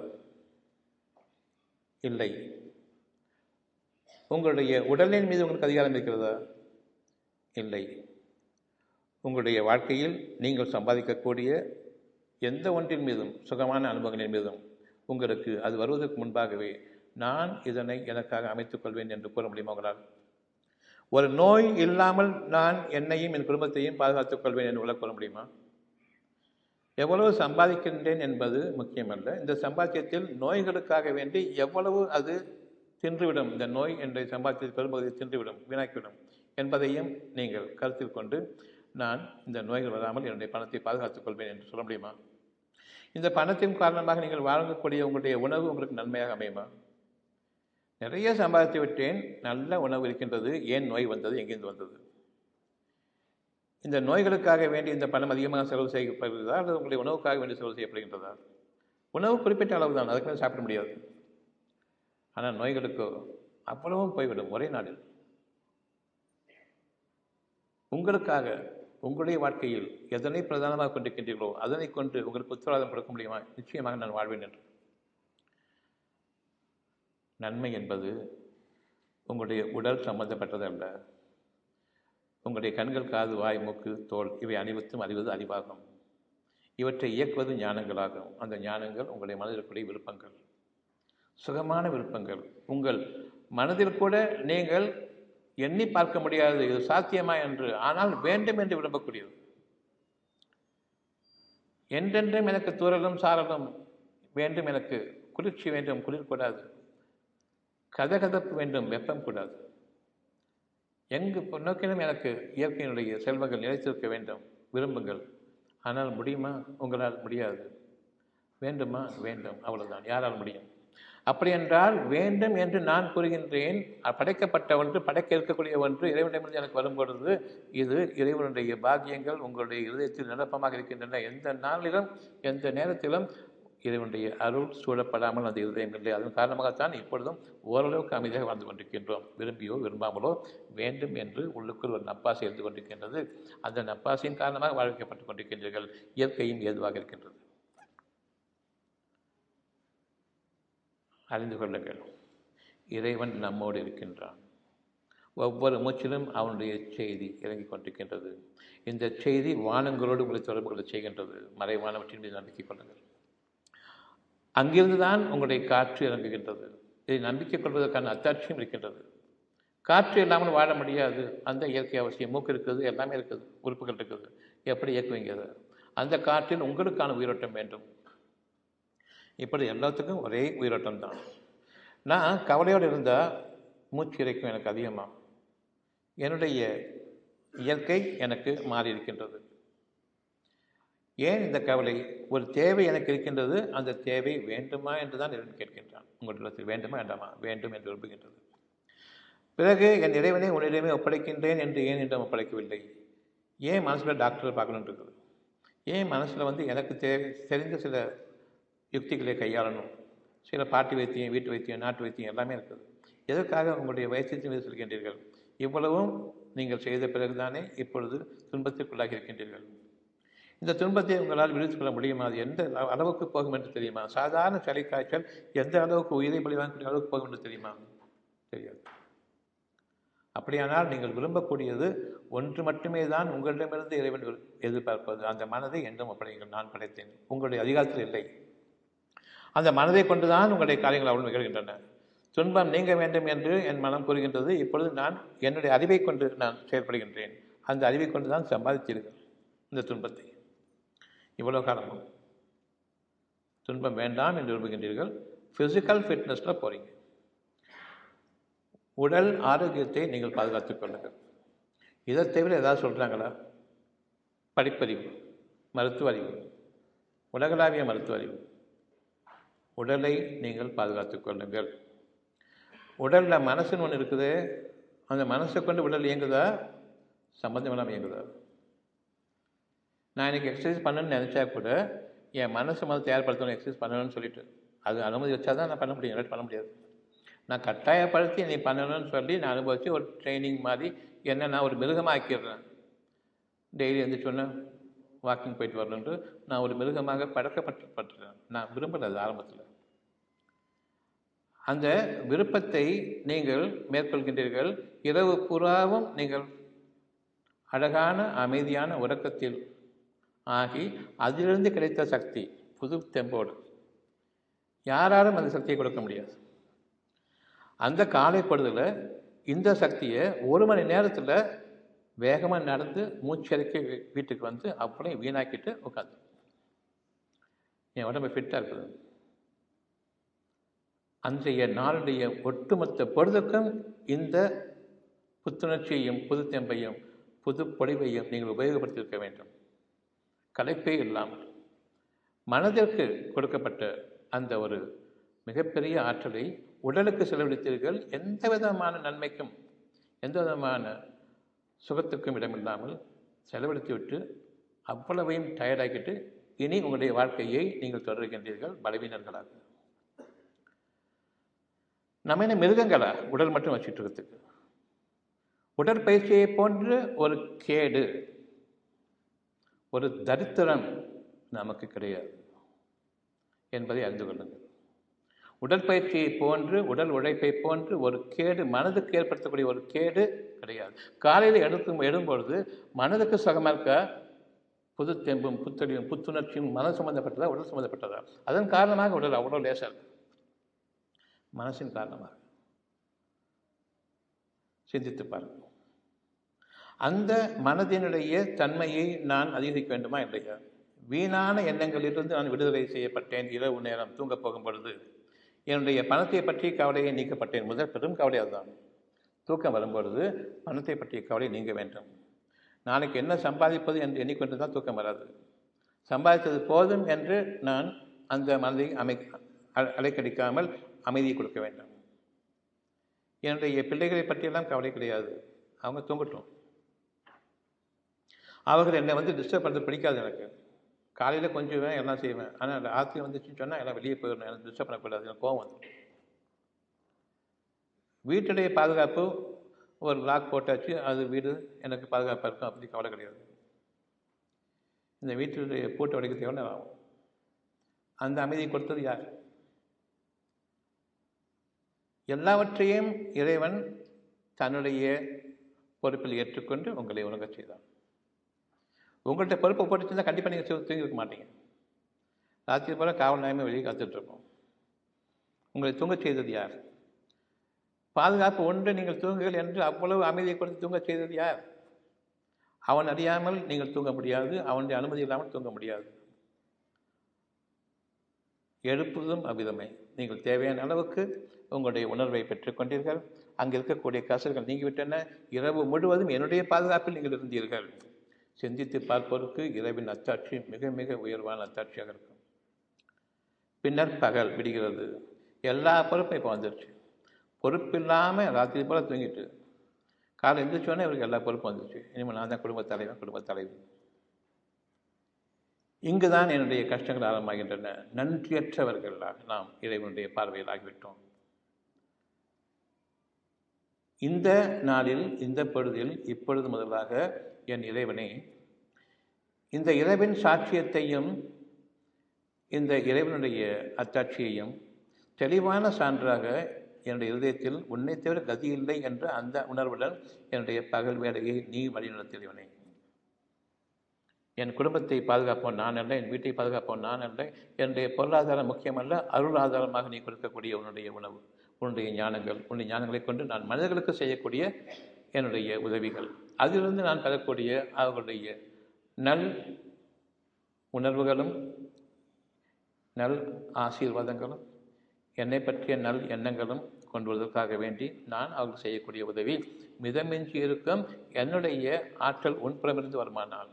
இல்லை உங்களுடைய உடலின் மீது உங்களுக்கு அதிகாரம் இருக்கிறதா இல்லை உங்களுடைய வாழ்க்கையில் நீங்கள் சம்பாதிக்கக்கூடிய எந்த ஒன்றின் மீதும் சுகமான அனுபவங்களின் மீதும் உங்களுக்கு அது வருவதற்கு முன்பாகவே நான் இதனை எனக்காக அமைத்துக் கொள்வேன் என்று கூற முடியுமா உங்களால் ஒரு நோய் இல்லாமல் நான் என்னையும் என் குடும்பத்தையும் பாதுகாத்துக் கொள்வேன் என்று உள்ள கூற முடியுமா எவ்வளவு சம்பாதிக்கின்றேன் என்பது முக்கியமல்ல இந்த சம்பாத்தியத்தில் நோய்களுக்காக வேண்டி எவ்வளவு அது தின்றுவிடும் இந்த நோய் என்ற சம்பாத்தியத்தில் பெரும்பகுதியை தின்றுவிடும் வீணாக்கிவிடும் என்பதையும் நீங்கள் கருத்தில் கொண்டு நான் இந்த நோய்கள் வராமல் என்னுடைய பணத்தை பாதுகாத்துக் கொள்வேன் என்று சொல்ல முடியுமா இந்த பணத்தின் காரணமாக நீங்கள் வழங்கக்கூடிய உங்களுடைய உணவு உங்களுக்கு நன்மையாக அமையுமா நிறைய சம்பாதித்து விட்டேன் நல்ல உணவு இருக்கின்றது ஏன் நோய் வந்தது எங்கிருந்து வந்தது இந்த நோய்களுக்காக வேண்டி இந்த பணம் அதிகமாக செலவு செய்யப்படுகிறதா அல்லது உங்களுடைய உணவுக்காக வேண்டி செலவு செய்யப்படுகின்றதா உணவு குறிப்பிட்ட அளவு தான் அதுக்கு மேலே சாப்பிட முடியாது ஆனால் நோய்களுக்கோ அவ்வளவும் போய்விடும் ஒரே நாளில் உங்களுக்காக உங்களுடைய வாழ்க்கையில் எதனை பிரதானமாக கொண்டிருக்கின்றீர்களோ அதனை கொண்டு உங்களுக்கு உத்தரவாதம் கொடுக்க முடியுமா நிச்சயமாக நான் வாழ்வேன் என்று நன்மை என்பது உங்களுடைய உடல் சம்பந்தப்பட்டது அல்ல உங்களுடைய கண்கள் காது வாய் மூக்கு தோல் இவை அனைவத்தும் அறிவது அறிவாகும் இவற்றை இயக்குவது ஞானங்களாகும் அந்த ஞானங்கள் உங்களுடைய மனதிற்குரிய விருப்பங்கள் சுகமான விருப்பங்கள் உங்கள் மனதில் கூட நீங்கள் எண்ணி பார்க்க முடியாது இது சாத்தியமா என்று ஆனால் வேண்டும் என்று விரும்பக்கூடியது என்றென்றும் எனக்கு தூரலும் சாரலும் வேண்டும் எனக்கு குளிர்ச்சி வேண்டும் குளிர் கூடாது கதகதப்பு வேண்டும் வெப்பம் கூடாது எங்கு நோக்கிலும் எனக்கு இயற்கையினுடைய செல்வங்கள் நிலைத்திருக்க வேண்டும் விரும்புங்கள் ஆனால் முடியுமா உங்களால் முடியாது வேண்டுமா வேண்டும் அவ்வளவுதான் யாரால் முடியும் அப்படி என்றால் வேண்டும் என்று நான் கூறுகின்றேன் படைக்கப்பட்ட ஒன்று படைக்க இருக்கக்கூடிய ஒன்று இறைவனிடமிருந்து எனக்கு வரும்பொழுது இது இறைவனுடைய பாக்கியங்கள் உங்களுடைய இதயத்தில் நிரப்பமாக இருக்கின்றன எந்த நாளிலும் எந்த நேரத்திலும் இறைவனுடைய அருள் சூழப்படாமல் அந்த இருதயம் இல்லை அதன் காரணமாகத்தான் இப்பொழுதும் ஓரளவுக்கு அமைதியாக வாழ்ந்து கொண்டிருக்கின்றோம் விரும்பியோ விரும்பாமலோ வேண்டும் என்று உள்ளுக்குள் ஒரு நப்பாசை இருந்து கொண்டிருக்கின்றது அந்த நப்பாசையின் காரணமாக வாழ வைக்கப்பட்டுக் கொண்டிருக்கின்றீர்கள் இயற்கையும் ஏதுவாக இருக்கின்றது அறிந்து கொள்ளுங்கள் இறைவன் நம்மோடு இருக்கின்றான் ஒவ்வொரு மூச்சிலும் அவனுடைய செய்தி இறங்கிக் கொண்டிருக்கின்றது இந்த செய்தி வானங்களோடு உங்களை தொடர்பு கொள்ள செய்கின்றது மறைவானவற்றின் மீது நம்பிக்கை கொள்ளுங்கள் அங்கிருந்து தான் உங்களுடைய காற்று இறங்குகின்றது இதை நம்பிக்கை கொள்வதற்கான அத்தாட்சியும் இருக்கின்றது காற்று இல்லாமல் வாழ முடியாது அந்த இயற்கை அவசியம் மூக்கு இருக்குது எல்லாமே இருக்குது உறுப்புகள் இருக்குது எப்படி இயக்குவீங்க அதை அந்த காற்றில் உங்களுக்கான உயிரோட்டம் வேண்டும் இப்படி எல்லாத்துக்கும் ஒரே உயிரோட்டம் தான் நான் கவலையோடு இருந்தால் மூச்சு இறைக்கும் எனக்கு அதிகமாக என்னுடைய இயற்கை எனக்கு மாறி இருக்கின்றது ஏன் இந்த கவலை ஒரு தேவை எனக்கு இருக்கின்றது அந்த தேவை வேண்டுமா என்று தான் இறைவன் கேட்கின்றான் உங்களிடத்தில் வேண்டுமா வேண்டாமா வேண்டும் என்று விரும்புகின்றது பிறகு என் இறைவனை உன்னிடமே ஒப்படைக்கின்றேன் என்று ஏன் என்றும் ஒப்படைக்கவில்லை ஏன் மனசில் டாக்டரை பார்க்கணுன்னு இருக்குது ஏன் மனசில் வந்து எனக்கு தே தெரிந்த சில யுக்திகளை கையாளணும் சில பாட்டி வைத்தியம் வீட்டு வைத்தியம் நாட்டு வைத்தியம் எல்லாமே இருக்குது எதற்காக உங்களுடைய வயசத்தின் மீது செல்கின்றீர்கள் இவ்வளவும் நீங்கள் செய்த பிறகுதானே இப்பொழுது துன்பத்திற்குள்ளாகி இருக்கின்றீர்கள் இந்த துன்பத்தை உங்களால் விடுவித்துக் கொள்ள முடியுமா அது எந்த அள- அளவுக்கு போகும் என்று தெரியுமா சாதாரண சளி காய்ச்சல் எந்த அளவுக்கு உயிரை பலி வாங்கக்கூடிய அளவுக்கு போகும் என்று தெரியுமா தெரியாது அப்படியானால் நீங்கள் விரும்பக்கூடியது ஒன்று மட்டுமே தான் உங்களிடமிருந்து இறைவன் விரு- எதிர்பார்ப்பது அந்த மனதை என்றும் ஒப்படைங்கள் நான் படைத்தேன் உங்களுடைய அதிகாரத்தில் இல்லை அந்த மனதை கொண்டுதான் உங்களுடைய காரியங்கள் அவள் நிகழ்கின்றன துன்பம் நீங்க வேண்டும் என்று என் மனம் கூறுகின்றது இப்பொழுது நான் என்னுடைய அறிவை கொண்டு நான் செயல்படுகின்றேன் அந்த அறிவை கொண்டு தான் சம்பாதித்தீர்கள் இந்த துன்பத்தை இவ்வளவு காலமும் துன்பம் வேண்டாம் என்று விரும்புகின்றீர்கள் ஃபிசிக்கல் ஃபிட்னஸில் போறீங்க உடல் ஆரோக்கியத்தை நீங்கள் பாதுகாத்துக் கொள்ளுங்கள் இதை தவிர ஏதாவது சொல்கிறாங்களா படிப்பறிவு மருத்துவ அறிவு உலகளாவிய மருத்துவ அறிவு உடலை நீங்கள் பாதுகாத்துக் கொள்ளுங்கள் உடலில் மனசுன்னு ஒன்று இருக்குது அந்த மனசை கொண்டு உடல் இயங்குதா சம்மந்தம் இல்லாமல் இயங்குதா நான் இன்னைக்கு எக்ஸசைஸ் பண்ணணும்னு நினச்சா கூட என் மனசை முதல்ல தயார்படுத்தணும் எக்ஸசைஸ் பண்ணணும்னு சொல்லிட்டு அது அனுமதி வச்சா தான் நான் பண்ண முடியும் இல்லாட்டி பண்ண முடியாது நான் கட்டாயப்படுத்தி நீ பண்ணணும்னு சொல்லி நான் அனுபவித்து ஒரு ட்ரைனிங் மாதிரி என்ன நான் ஒரு மிருகமாக ஆக்கிடுறேன் டெய்லி வந்து சொன்னேன் வாக்கிங் போயிட்டு வரணுன்ட்டு நான் ஒரு மிருகமாக பழக்கப்பட்டு பட்டுறேன் நான் விரும்பலை அது ஆரம்பத்தில் அந்த விருப்பத்தை நீங்கள் மேற்கொள்கின்றீர்கள் இரவு புறாவும் நீங்கள் அழகான அமைதியான உறக்கத்தில் ஆகி அதிலிருந்து கிடைத்த சக்தி புது தெம்போடு யாராலும் அந்த சக்தியை கொடுக்க முடியாது அந்த காலை பொழுதுல இந்த சக்தியை ஒரு மணி நேரத்தில் வேகமாக நடந்து மூச்சரிக்கை வீ- வீட்டுக்கு வந்து அப்படியே வீணாக்கிட்டு உட்காந்து என் உடம்பு ஃபிட்டாக இருக்குது அன்றைய நாளுடைய ஒட்டுமொத்த பொழுதுக்கும் இந்த புத்துணர்ச்சியையும் புது தெம்பையும் புது பொழிவையும் நீங்கள் உபயோகப்படுத்தியிருக்க வேண்டும் கலைப்பே இல்லாமல் மனதிற்கு கொடுக்கப்பட்ட அந்த ஒரு மிகப்பெரிய ஆற்றலை உடலுக்கு செலவழித்தீர்கள் எந்த விதமான நன்மைக்கும் எந்த விதமான சுகத்துக்கும் இடமில்லாமல் செலவழித்து விட்டு அவ்வளவையும் டயர்டாக்கிட்டு இனி உங்களுடைய வாழ்க்கையை நீங்கள் தொடர்கின்றீர்கள் பலவீனர்களாக நம்ம என்ன மிருகங்களா உடல் மட்டும் வச்சுட்டு இருக்கிறதுக்கு உடற்பயிற்சியை போன்று ஒரு கேடு ஒரு தரித்திரம் நமக்கு கிடையாது என்பதை அறிந்து கொள்ளுங்கள் உடற்பயிற்சியை போன்று உடல் உழைப்பை போன்று ஒரு கேடு மனதுக்கு ஏற்படுத்தக்கூடிய ஒரு கேடு கிடையாது காலையில் எடுக்கும் எழும்பொழுது மனதுக்கு சுகமாக இருக்க புது தெம்பும் புத்தொழியும் புத்துணர்ச்சியும் மன சம்பந்தப்பட்டதா உடல் சம்பந்தப்பட்டதா அதன் காரணமாக உடல் அவ்வளோ லேசாக இருக்கு மனசின் காரணமாக சிந்தித்து பாருங்கள் அந்த மனதினுடைய தன்மையை நான் அதிகரிக்க வேண்டுமா இல்லையா வீணான எண்ணங்களிலிருந்து நான் விடுதலை செய்யப்பட்டேன் இரவு நேரம் தூங்கப் போகும் பொழுது என்னுடைய பணத்தை பற்றி கவலையை நீக்கப்பட்டேன் முதல் பெரும் கவலை அதுதான் தூக்கம் வரும்பொழுது பணத்தை பற்றிய கவலை நீங்க வேண்டும் நாளைக்கு என்ன சம்பாதிப்பது என்று எண்ணிக்கொண்டு தான் தூக்கம் வராது சம்பாதித்தது போதும் என்று நான் அந்த மனதை அமை அ- அலைக்கடிக்காமல் அமைதியை கொடுக்க வேண்டும் என்னுடைய பிள்ளைகளை பற்றியெல்லாம் கவலை கிடையாது அவங்க தூங்கட்டும் அவர்கள் என்னை வந்து டிஸ்டர்ப் பண்ணுறது பிடிக்காது எனக்கு காலையில் கொஞ்சம் எல்லாம் செய்வேன் ஆனால் ராத்திரி வந்துச்சுன்னு சொன்னால் எல்லாம் வெளியே போயிடணும் எனக்கு டிஸ்டர்ப் பண்ணக்கூடாது எனக்கு கோவம் வந்துடும் வீட்டுடைய பாதுகாப்பு ஒரு லாக் போட்டாச்சு அது வீடு எனக்கு பாதுகாப்பாக இருக்கும் அப்படி கவலை கிடையாது இந்த வீட்டுடைய பூட்டை உடைக்கிறது எவ்வளோ நேரம் ஆகும் அந்த அமைதியை கொடுத்தது யார் எல்லாவற்றையும் இறைவன் தன்னுடைய பொறுப்பில் ஏற்றுக்கொண்டு உங்களை உறங்கச் செய்தான் உங்கள்கிட்ட பொறுப்பை போட்டுச்சுன்னா கண்டிப்பாக நீங்கள் தூங்கி இருக்க மாட்டீங்க ராத்திரி போல காவல் நிலையமே வெளியே காத்துட்ருக்கோம் உங்களை தூங்கச் செய்தது யார் பாதுகாப்பு ஒன்று நீங்கள் தூங்குங்கள் என்று அவ்வளவு அமைதியை கொடுத்து தூங்கச் செய்தது யார் அவன் அறியாமல் நீங்கள் தூங்க முடியாது அவனுடைய அனுமதி இல்லாமல் தூங்க முடியாது எழுப்புவதும் அவ்விதமே நீங்கள் தேவையான அளவுக்கு உங்களுடைய உணர்வை பெற்றுக்கொண்டீர்கள் அங்கே இருக்கக்கூடிய கசல்கள் நீங்கிவிட்டன இரவு முழுவதும் என்னுடைய பாதுகாப்பில் நீங்கள் இருந்தீர்கள் சிந்தித்து பார்ப்போருக்கு இரவின் அத்தாட்சி மிக மிக உயர்வான அத்தாட்சியாக இருக்கும் பின்னர் பகல் விடுகிறது எல்லா பொறுப்பும் இப்போ வந்துருச்சு பொறுப்பில்லாமல் ராத்திரி போல தூங்கிட்டு காலை எழுந்திரிச்சோன்னே இவருக்கு எல்லா பொறுப்பும் வந்துச்சு இனிமேல் நான் தான் குடும்பத் தலைவன் குடும்பத் தலைவன் இங்கு தான் என்னுடைய கஷ்டங்கள் ஆரம்பமாகின்றன நன்றியற்றவர்களாக நாம் இறைவனுடைய பார்வையில் ஆகிவிட்டோம் இந்த நாளில் இந்த பொழுதில் இப்பொழுது முதலாக என் இறைவனே இந்த இறைவன் சாட்சியத்தையும் இந்த இறைவனுடைய அத்தாட்சியையும் தெளிவான சான்றாக என்னுடைய இதயத்தில் உன்னை தவிர கதி இல்லை என்ற அந்த உணர்வுடன் என்னுடைய பகல் வேலையை நீ வழிநடத்தியவனே என் குடும்பத்தை பாதுகாப்போம் நான் அல்ல என் வீட்டை பாதுகாப்போம் நான் அல்ல என்னுடைய பொருளாதாரம் முக்கியமல்ல அருள் ஆதாரமாக நீ கொடுக்கக்கூடிய உன்னுடைய உணவு உன்னுடைய ஞானங்கள் உன்னுடைய ஞானங்களை கொண்டு நான் மனிதர்களுக்கு செய்யக்கூடிய என்னுடைய உதவிகள் அதிலிருந்து நான் பெறக்கூடிய அவர்களுடைய நல் உணர்வுகளும் நல் ஆசீர்வாதங்களும் என்னை பற்றிய நல் எண்ணங்களும் கொண்டு வருவதற்காக வேண்டி நான் அவர்கள் செய்யக்கூடிய உதவி மிதமின்றி இருக்கும் என்னுடைய ஆற்றல் உன்புறமிருந்து வருமானால்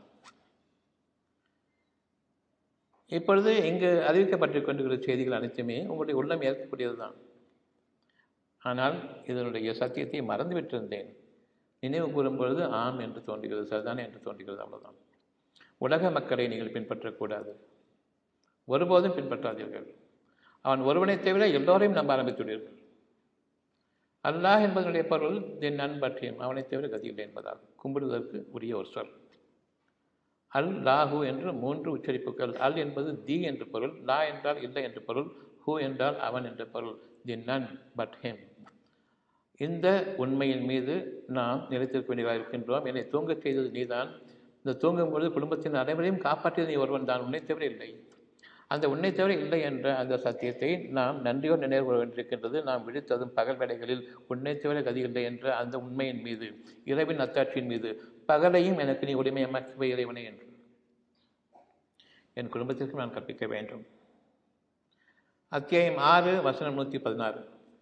இப்பொழுது இங்கு அறிவிக்கப்பட்டு கொண்டிருக்கிற செய்திகள் அனைத்துமே உங்களுடைய உள்ளம் ஏற்கக்கூடியது தான் ஆனால் இதனுடைய சத்தியத்தை மறந்துவிட்டிருந்தேன் நினைவு கூறும் பொழுது ஆம் என்று தோன்றுகிறது சரிதானே என்று தோன்றுகிறது அவ்வளவுதான் உலக மக்களை நீங்கள் பின்பற்றக்கூடாது ஒருபோதும் பின்பற்றாதீர்கள் அவன் ஒருவனை தவிர எல்லோரையும் நம்ப ஆரம்பித்துள்ளீர்கள் அல்லாஹ் என்பதனுடைய பொருள் என் நண்பற்றியும் அவனை தவிர கதியில்லை என்பதாகும் கும்பிடுவதற்கு உரிய ஒரு சொல் அல் லாஹு என்று மூன்று உச்சரிப்புகள் அல் என்பது தி என்று பொருள் லா என்றால் இல்லை என்று பொருள் ஹூ என்றால் அவன் என்ற பொருள் தி நன் பட் ஹிம் இந்த உண்மையின் மீது நாம் நிலைத்திருக்க வேண்டியதாக இருக்கின்றோம் என்னை தூங்கச் செய்தது நீதான் இந்த தூங்கும் பொழுது குடும்பத்தின் அனைவரையும் காப்பாற்றியது நீ ஒருவன் தான் உன்னை தவிர இல்லை அந்த உன்னை தவிர இல்லை என்ற அந்த சத்தியத்தை நாம் நன்றியோடு நினைவு கூற வேண்டியிருக்கின்றது நாம் விழித்ததும் பகல் வேலைகளில் உன்னை தவிர கதி இல்லை என்ற அந்த உண்மையின் மீது இரவின் அத்தாட்சியின் மீது பகலையும் எனக்கு நீ உரிமையமாக்கி இறைவனே என்று என் குடும்பத்திற்கு நான் கற்பிக்க வேண்டும் அத்தியாயம் ஆறு வசனம் நூற்றி பதினாறு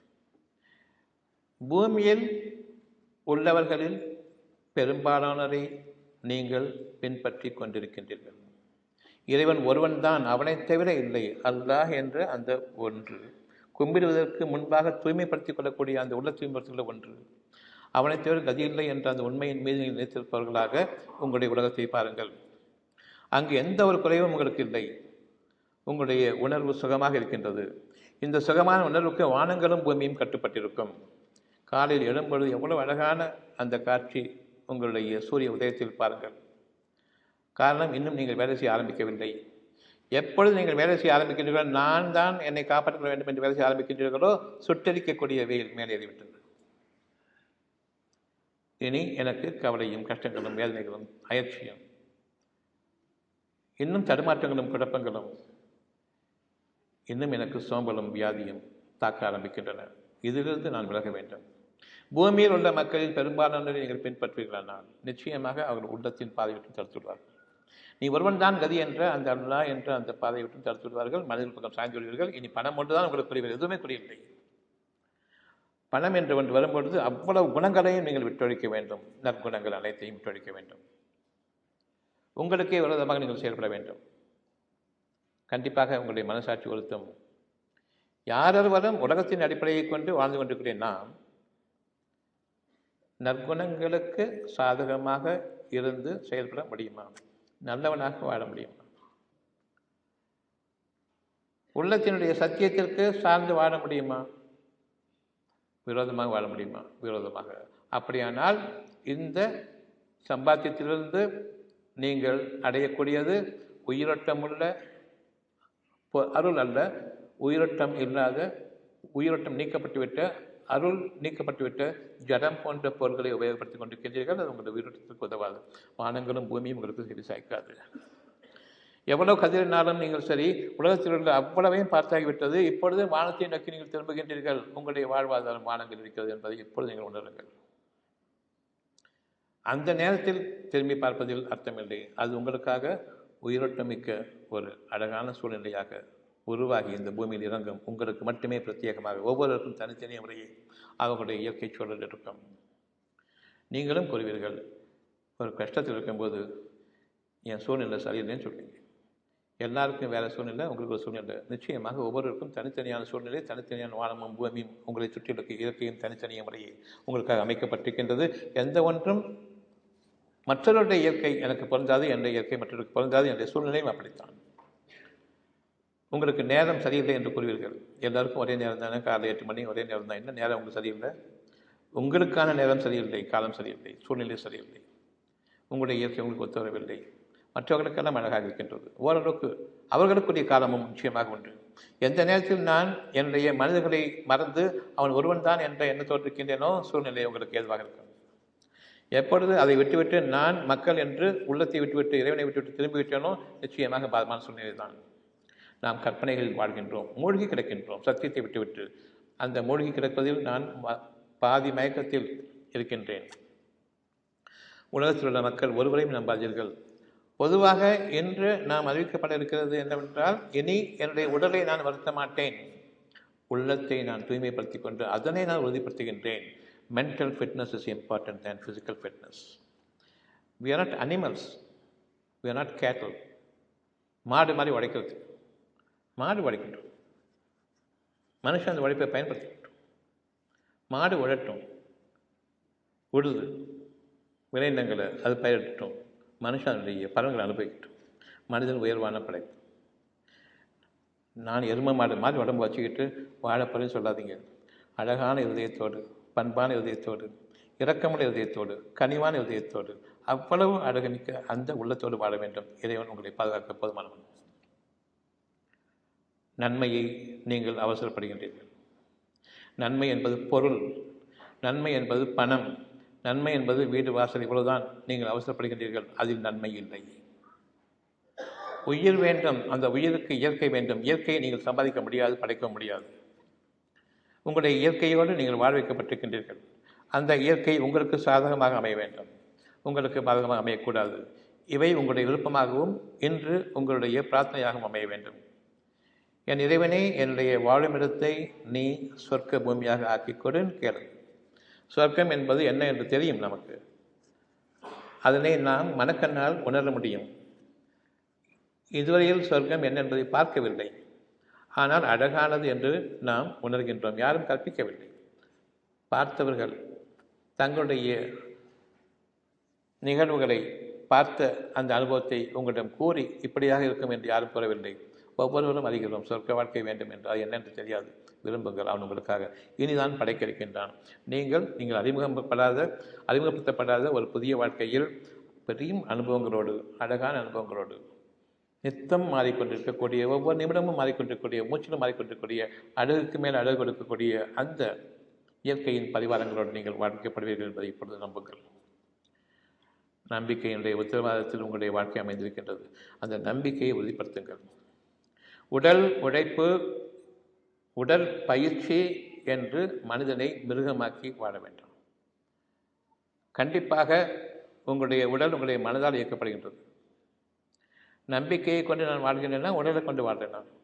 பூமியில் உள்ளவர்களில் பெரும்பாலானரை நீங்கள் பின்பற்றி கொண்டிருக்கின்றீர்கள் இறைவன் ஒருவன் தான் அவனைத் தவிர இல்லை அல்லாஹ் என்ற அந்த ஒன்று கும்பிடுவதற்கு முன்பாக தூய்மைப்படுத்திக் கொள்ளக்கூடிய அந்த உள்ள தூய்மைப்படுத்திக் ஒன்று அவனைத் தவிர கதி இல்லை என்ற அந்த உண்மையின் மீது நீங்கள் நினைத்திருப்பவர்களாக உங்களுடைய உலகத்தை பாருங்கள் அங்கு எந்த ஒரு குறைவும் உங்களுக்கு இல்லை உங்களுடைய உணர்வு சுகமாக இருக்கின்றது இந்த சுகமான உணர்வுக்கு வானங்களும் பூமியும் கட்டுப்பட்டிருக்கும் காலையில் எழும்பொழுது எவ்வளவு அழகான அந்த காட்சி உங்களுடைய சூரிய உதயத்தில் பாருங்கள் காரணம் இன்னும் நீங்கள் வேலை செய்ய ஆரம்பிக்கவில்லை எப்பொழுது நீங்கள் வேலை செய்ய ஆரம்பிக்கின்றீர்களோ நான் தான் என்னை காப்பாற்ற வேண்டும் என்று வேலை செய்ய ஆரம்பிக்கின்றீர்களோ சுட்டரிக்கக்கூடிய வெயில் மேலேறிவிட்டது இனி எனக்கு கவலையும் கஷ்டங்களும் வேதனைகளும் அயற்சியும் இன்னும் தடுமாற்றங்களும் குழப்பங்களும் இன்னும் எனக்கு சோம்பலும் வியாதியும் தாக்க ஆரம்பிக்கின்றன இதிலிருந்து நான் விலக வேண்டும் பூமியில் உள்ள மக்களில் பெரும்பாலானவரை நீங்கள் பின்பற்றுவீர்களானால் நிச்சயமாக அவர்கள் உள்ளத்தின் பாதை விட்டு தடுத்துள்ளார்கள் நீ ஒருவன் தான் கதி என்ற அந்த அல்லா என்ற அந்த பாதை விட்டு தடுத்து விடுவார்கள் மனிதர்கள் பக்கம் சாய்ந்து விடுவீர்கள் இனி பணம் ஒன்றுதான் உங்களுக்கு புரியவில்லை எதுவுமே புரியவில்லை பணம் என்று ஒன்று வரும்பொழுது அவ்வளவு குணங்களையும் நீங்கள் விட்டொழிக்க வேண்டும் நற்குணங்கள் அனைத்தையும் விட்டொழிக்க வேண்டும் உங்களுக்கே விரோதமாக நீங்கள் செயல்பட வேண்டும் கண்டிப்பாக உங்களுடைய மனசாட்சி ஒருத்தம் யாரொருவரும் உலகத்தின் அடிப்படையை கொண்டு வாழ்ந்து கொண்டிருக்கிறேன் நாம் நற்குணங்களுக்கு சாதகமாக இருந்து செயல்பட முடியுமா நல்லவனாக வாழ முடியுமா உள்ளத்தினுடைய சத்தியத்திற்கு சார்ந்து வாழ முடியுமா விரோதமாக வாழ முடியுமா விரோதமாக அப்படியானால் இந்த சம்பாத்தியத்திலிருந்து நீங்கள் அடையக்கூடியது உயிரோட்டமுள்ள அருள் அல்ல உயிரோட்டம் இல்லாத உயிரோட்டம் நீக்கப்பட்டுவிட்ட அருள் நீக்கப்பட்டுவிட்ட ஜடம் போன்ற பொருட்களை உபயோகப்படுத்திக் கொண்டிருக்கின்றீர்கள் அது உங்களுடைய உயிரோட்டத்திற்கு உதவாது வானங்களும் பூமியும் உங்களுக்கு செவி சாய்க்காது எவ்வளவு கதிரினாலும் நீங்கள் சரி உலகத்தில் உள்ள அவ்வளவையும் பார்த்தாகிவிட்டது இப்பொழுது வானத்தை நோக்கி நீங்கள் திரும்புகின்றீர்கள் உங்களுடைய வாழ்வாதாரம் வானங்கள் இருக்கிறது என்பதை இப்பொழுது நீங்கள் உணருங்கள் அந்த நேரத்தில் திரும்பி பார்ப்பதில் அர்த்தமில்லை அது உங்களுக்காக உயிரோட்டமிக்க ஒரு அழகான சூழ்நிலையாக உருவாகி இந்த பூமியில் இறங்கும் உங்களுக்கு மட்டுமே பிரத்யேகமாக ஒவ்வொருவருக்கும் தனித்தனி முறையை அவர்களுடைய இயற்கை சூழல் இருக்கும் நீங்களும் கூறுவீர்கள் ஒரு கஷ்டத்தில் இருக்கும்போது என் சூழ்நிலை சரியில்லைன்னு சொல்லுவீங்க எல்லாருக்கும் வேறு சூழ்நிலை உங்களுக்கு ஒரு சூழ்நிலை நிச்சயமாக ஒவ்வொருவருக்கும் தனித்தனியான சூழ்நிலை தனித்தனியான வானமும் பூமியும் உங்களை சுற்றியுள்ள இயற்கையும் தனித்தனிய முறையை உங்களுக்காக அமைக்கப்பட்டிருக்கின்றது எந்த ஒன்றும் மற்றவருடைய இயற்கை எனக்கு பொருந்தாது என்ற இயற்கை மற்றவருக்கு பொருந்தாது என்ற சூழ்நிலையும் அப்படித்தான் உங்களுக்கு நேரம் சரியில்லை என்று கூறுவீர்கள் எல்லாருக்கும் ஒரே நேரம் தானே காலை எட்டு மணி ஒரே நேரம் தான் என்ன நேரம் உங்களுக்கு சரியில்லை உங்களுக்கான நேரம் சரியில்லை காலம் சரியில்லை சூழ்நிலை சரியில்லை உங்களுடைய இயற்கை உங்களுக்கு ஒத்து வரவில்லை மற்றவர்களுக்கெல்லாம் அழகாக இருக்கின்றது ஓரளவுக்கு அவர்களுக்குரிய காலமும் நிச்சயமாக உண்டு எந்த நேரத்தில் நான் என்னுடைய மனிதர்களை மறந்து அவன் ஒருவன் தான் என்ற எண்ணத்தோடு இருக்கின்றேனோ சூழ்நிலை உங்களுக்கு ஏதுவாக இருக்கும் எப்பொழுது அதை விட்டுவிட்டு நான் மக்கள் என்று உள்ளத்தை விட்டுவிட்டு இறைவனை விட்டுவிட்டு திரும்பிவிட்டேனோ நிச்சயமாக பாதமான சூழ்நிலை தான் நாம் கற்பனைகளில் வாழ்கின்றோம் மூழ்கி கிடக்கின்றோம் சத்தியத்தை விட்டுவிட்டு அந்த மூழ்கி கிடப்பதில் நான் பாதி மயக்கத்தில் இருக்கின்றேன் உலகத்தில் உள்ள மக்கள் ஒருவரையும் நம்பாதீர்கள் பொதுவாக இன்று நாம் அறிவிக்கப்பட இருக்கிறது என்னவென்றால் இனி என்னுடைய உடலை நான் வருத்த மாட்டேன் உள்ளத்தை நான் தூய்மைப்படுத்திக் கொண்டு அதனை நான் உறுதிப்படுத்துகின்றேன் mental fitness is important than physical fitness we are not animals we are not cattle மாடு மாதிரி உடைக்கிறது மாடு உடைக்கட்டும் மனுஷன் அந்த உழைப்பை பயன்படுத்திக்கட்டும் மாடு உழட்டும் உழுது விளைநிலங்களை அது பயிரிட்டோம் மனுஷன் அதனுடைய பலன்களை அனுபவிக்கட்டும் மனிதன் உயர்வான படைப்பு நான் எரும மாடு மாதிரி உடம்பு வச்சுக்கிட்டு வாழப்போறேன்னு சொல்லாதீங்க அழகான இருதயத்தோடு பண்பான இருதயத்தோடு இரக்கமுள்ள இருதயத்தோடு கனிவான இருதயத்தோடு அவ்வளவு அழகுமிக்க அந்த உள்ளத்தோடு வாழ வேண்டும் இறைவன் உங்களை பாதுகாக்க போதுமானவன் நன்மையை நீங்கள் அவசரப்படுகின்றீர்கள் நன்மை என்பது பொருள் நன்மை என்பது பணம் நன்மை என்பது வீடு வாசல் இவ்வளவுதான் நீங்கள் அவசரப்படுகின்றீர்கள் அதில் நன்மை இல்லை உயிர் வேண்டும் அந்த உயிருக்கு இயற்கை வேண்டும் இயற்கையை நீங்கள் சம்பாதிக்க முடியாது படைக்க முடியாது உங்களுடைய இயற்கையோடு நீங்கள் வாழ வைக்கப்பட்டிருக்கின்றீர்கள் அந்த இயற்கை உங்களுக்கு சாதகமாக அமைய வேண்டும் உங்களுக்கு பாதகமாக அமையக்கூடாது இவை உங்களுடைய விருப்பமாகவும் இன்று உங்களுடைய பிரார்த்தனையாகவும் அமைய வேண்டும் என் இறைவனே என்னுடைய வாழுமிடத்தை நீ சொர்க்க பூமியாக ஆக்கிக்கொடுன்னு கேளு சொர்க்கம் என்பது என்ன என்று தெரியும் நமக்கு அதனை நாம் மனக்கண்ணால் உணர முடியும் இதுவரையில் சொர்க்கம் என்ன என்பதை பார்க்கவில்லை ஆனால் அழகானது என்று நாம் உணர்கின்றோம் யாரும் கற்பிக்கவில்லை பார்த்தவர்கள் தங்களுடைய நிகழ்வுகளை பார்த்த அந்த அனுபவத்தை உங்களிடம் கூறி இப்படியாக இருக்கும் என்று யாரும் கூறவில்லை ஒவ்வொருவரும் அறிகிறோம் சொர்க்க வாழ்க்கை வேண்டும் என்று அது என்னென்று தெரியாது விரும்புங்கள் அவன் உங்களுக்காக இனிதான் படைக்க இருக்கின்றான் நீங்கள் நீங்கள் அறிமுகப்படாத அறிமுகப்படுத்தப்படாத ஒரு புதிய வாழ்க்கையில் பெரிய அனுபவங்களோடு அழகான அனுபவங்களோடு நித்தம் மாறிக்கொண்டிருக்கக்கூடிய ஒவ்வொரு நிமிடமும் மாறிக்கொண்டிருக்கக்கூடிய மூச்சிலும் மாறிக்கொண்டிருக்கக்கூடிய அழகுக்கு மேல் அழகு கொடுக்கக்கூடிய அந்த இயற்கையின் பரிவாரங்களோடு நீங்கள் வாழ்க்கைப்படுவீர்கள் என்பதை இப்பொழுது நம்புங்கள் நம்பிக்கையினுடைய உத்தரவாதத்தில் உங்களுடைய வாழ்க்கை அமைந்திருக்கின்றது அந்த நம்பிக்கையை உறுதிப்படுத்துங்கள் உடல் உழைப்பு உடல் பயிற்சி என்று மனிதனை மிருகமாக்கி வாழ வேண்டாம் கண்டிப்பாக உங்களுடைய உடல் உங்களுடைய மனதால் இயக்கப்படுகின்றது நம்பிக்கையை கொண்டு நான் வாழ்கின்றேன்னா உடலை கொண்டு வாழ்றேன் நான்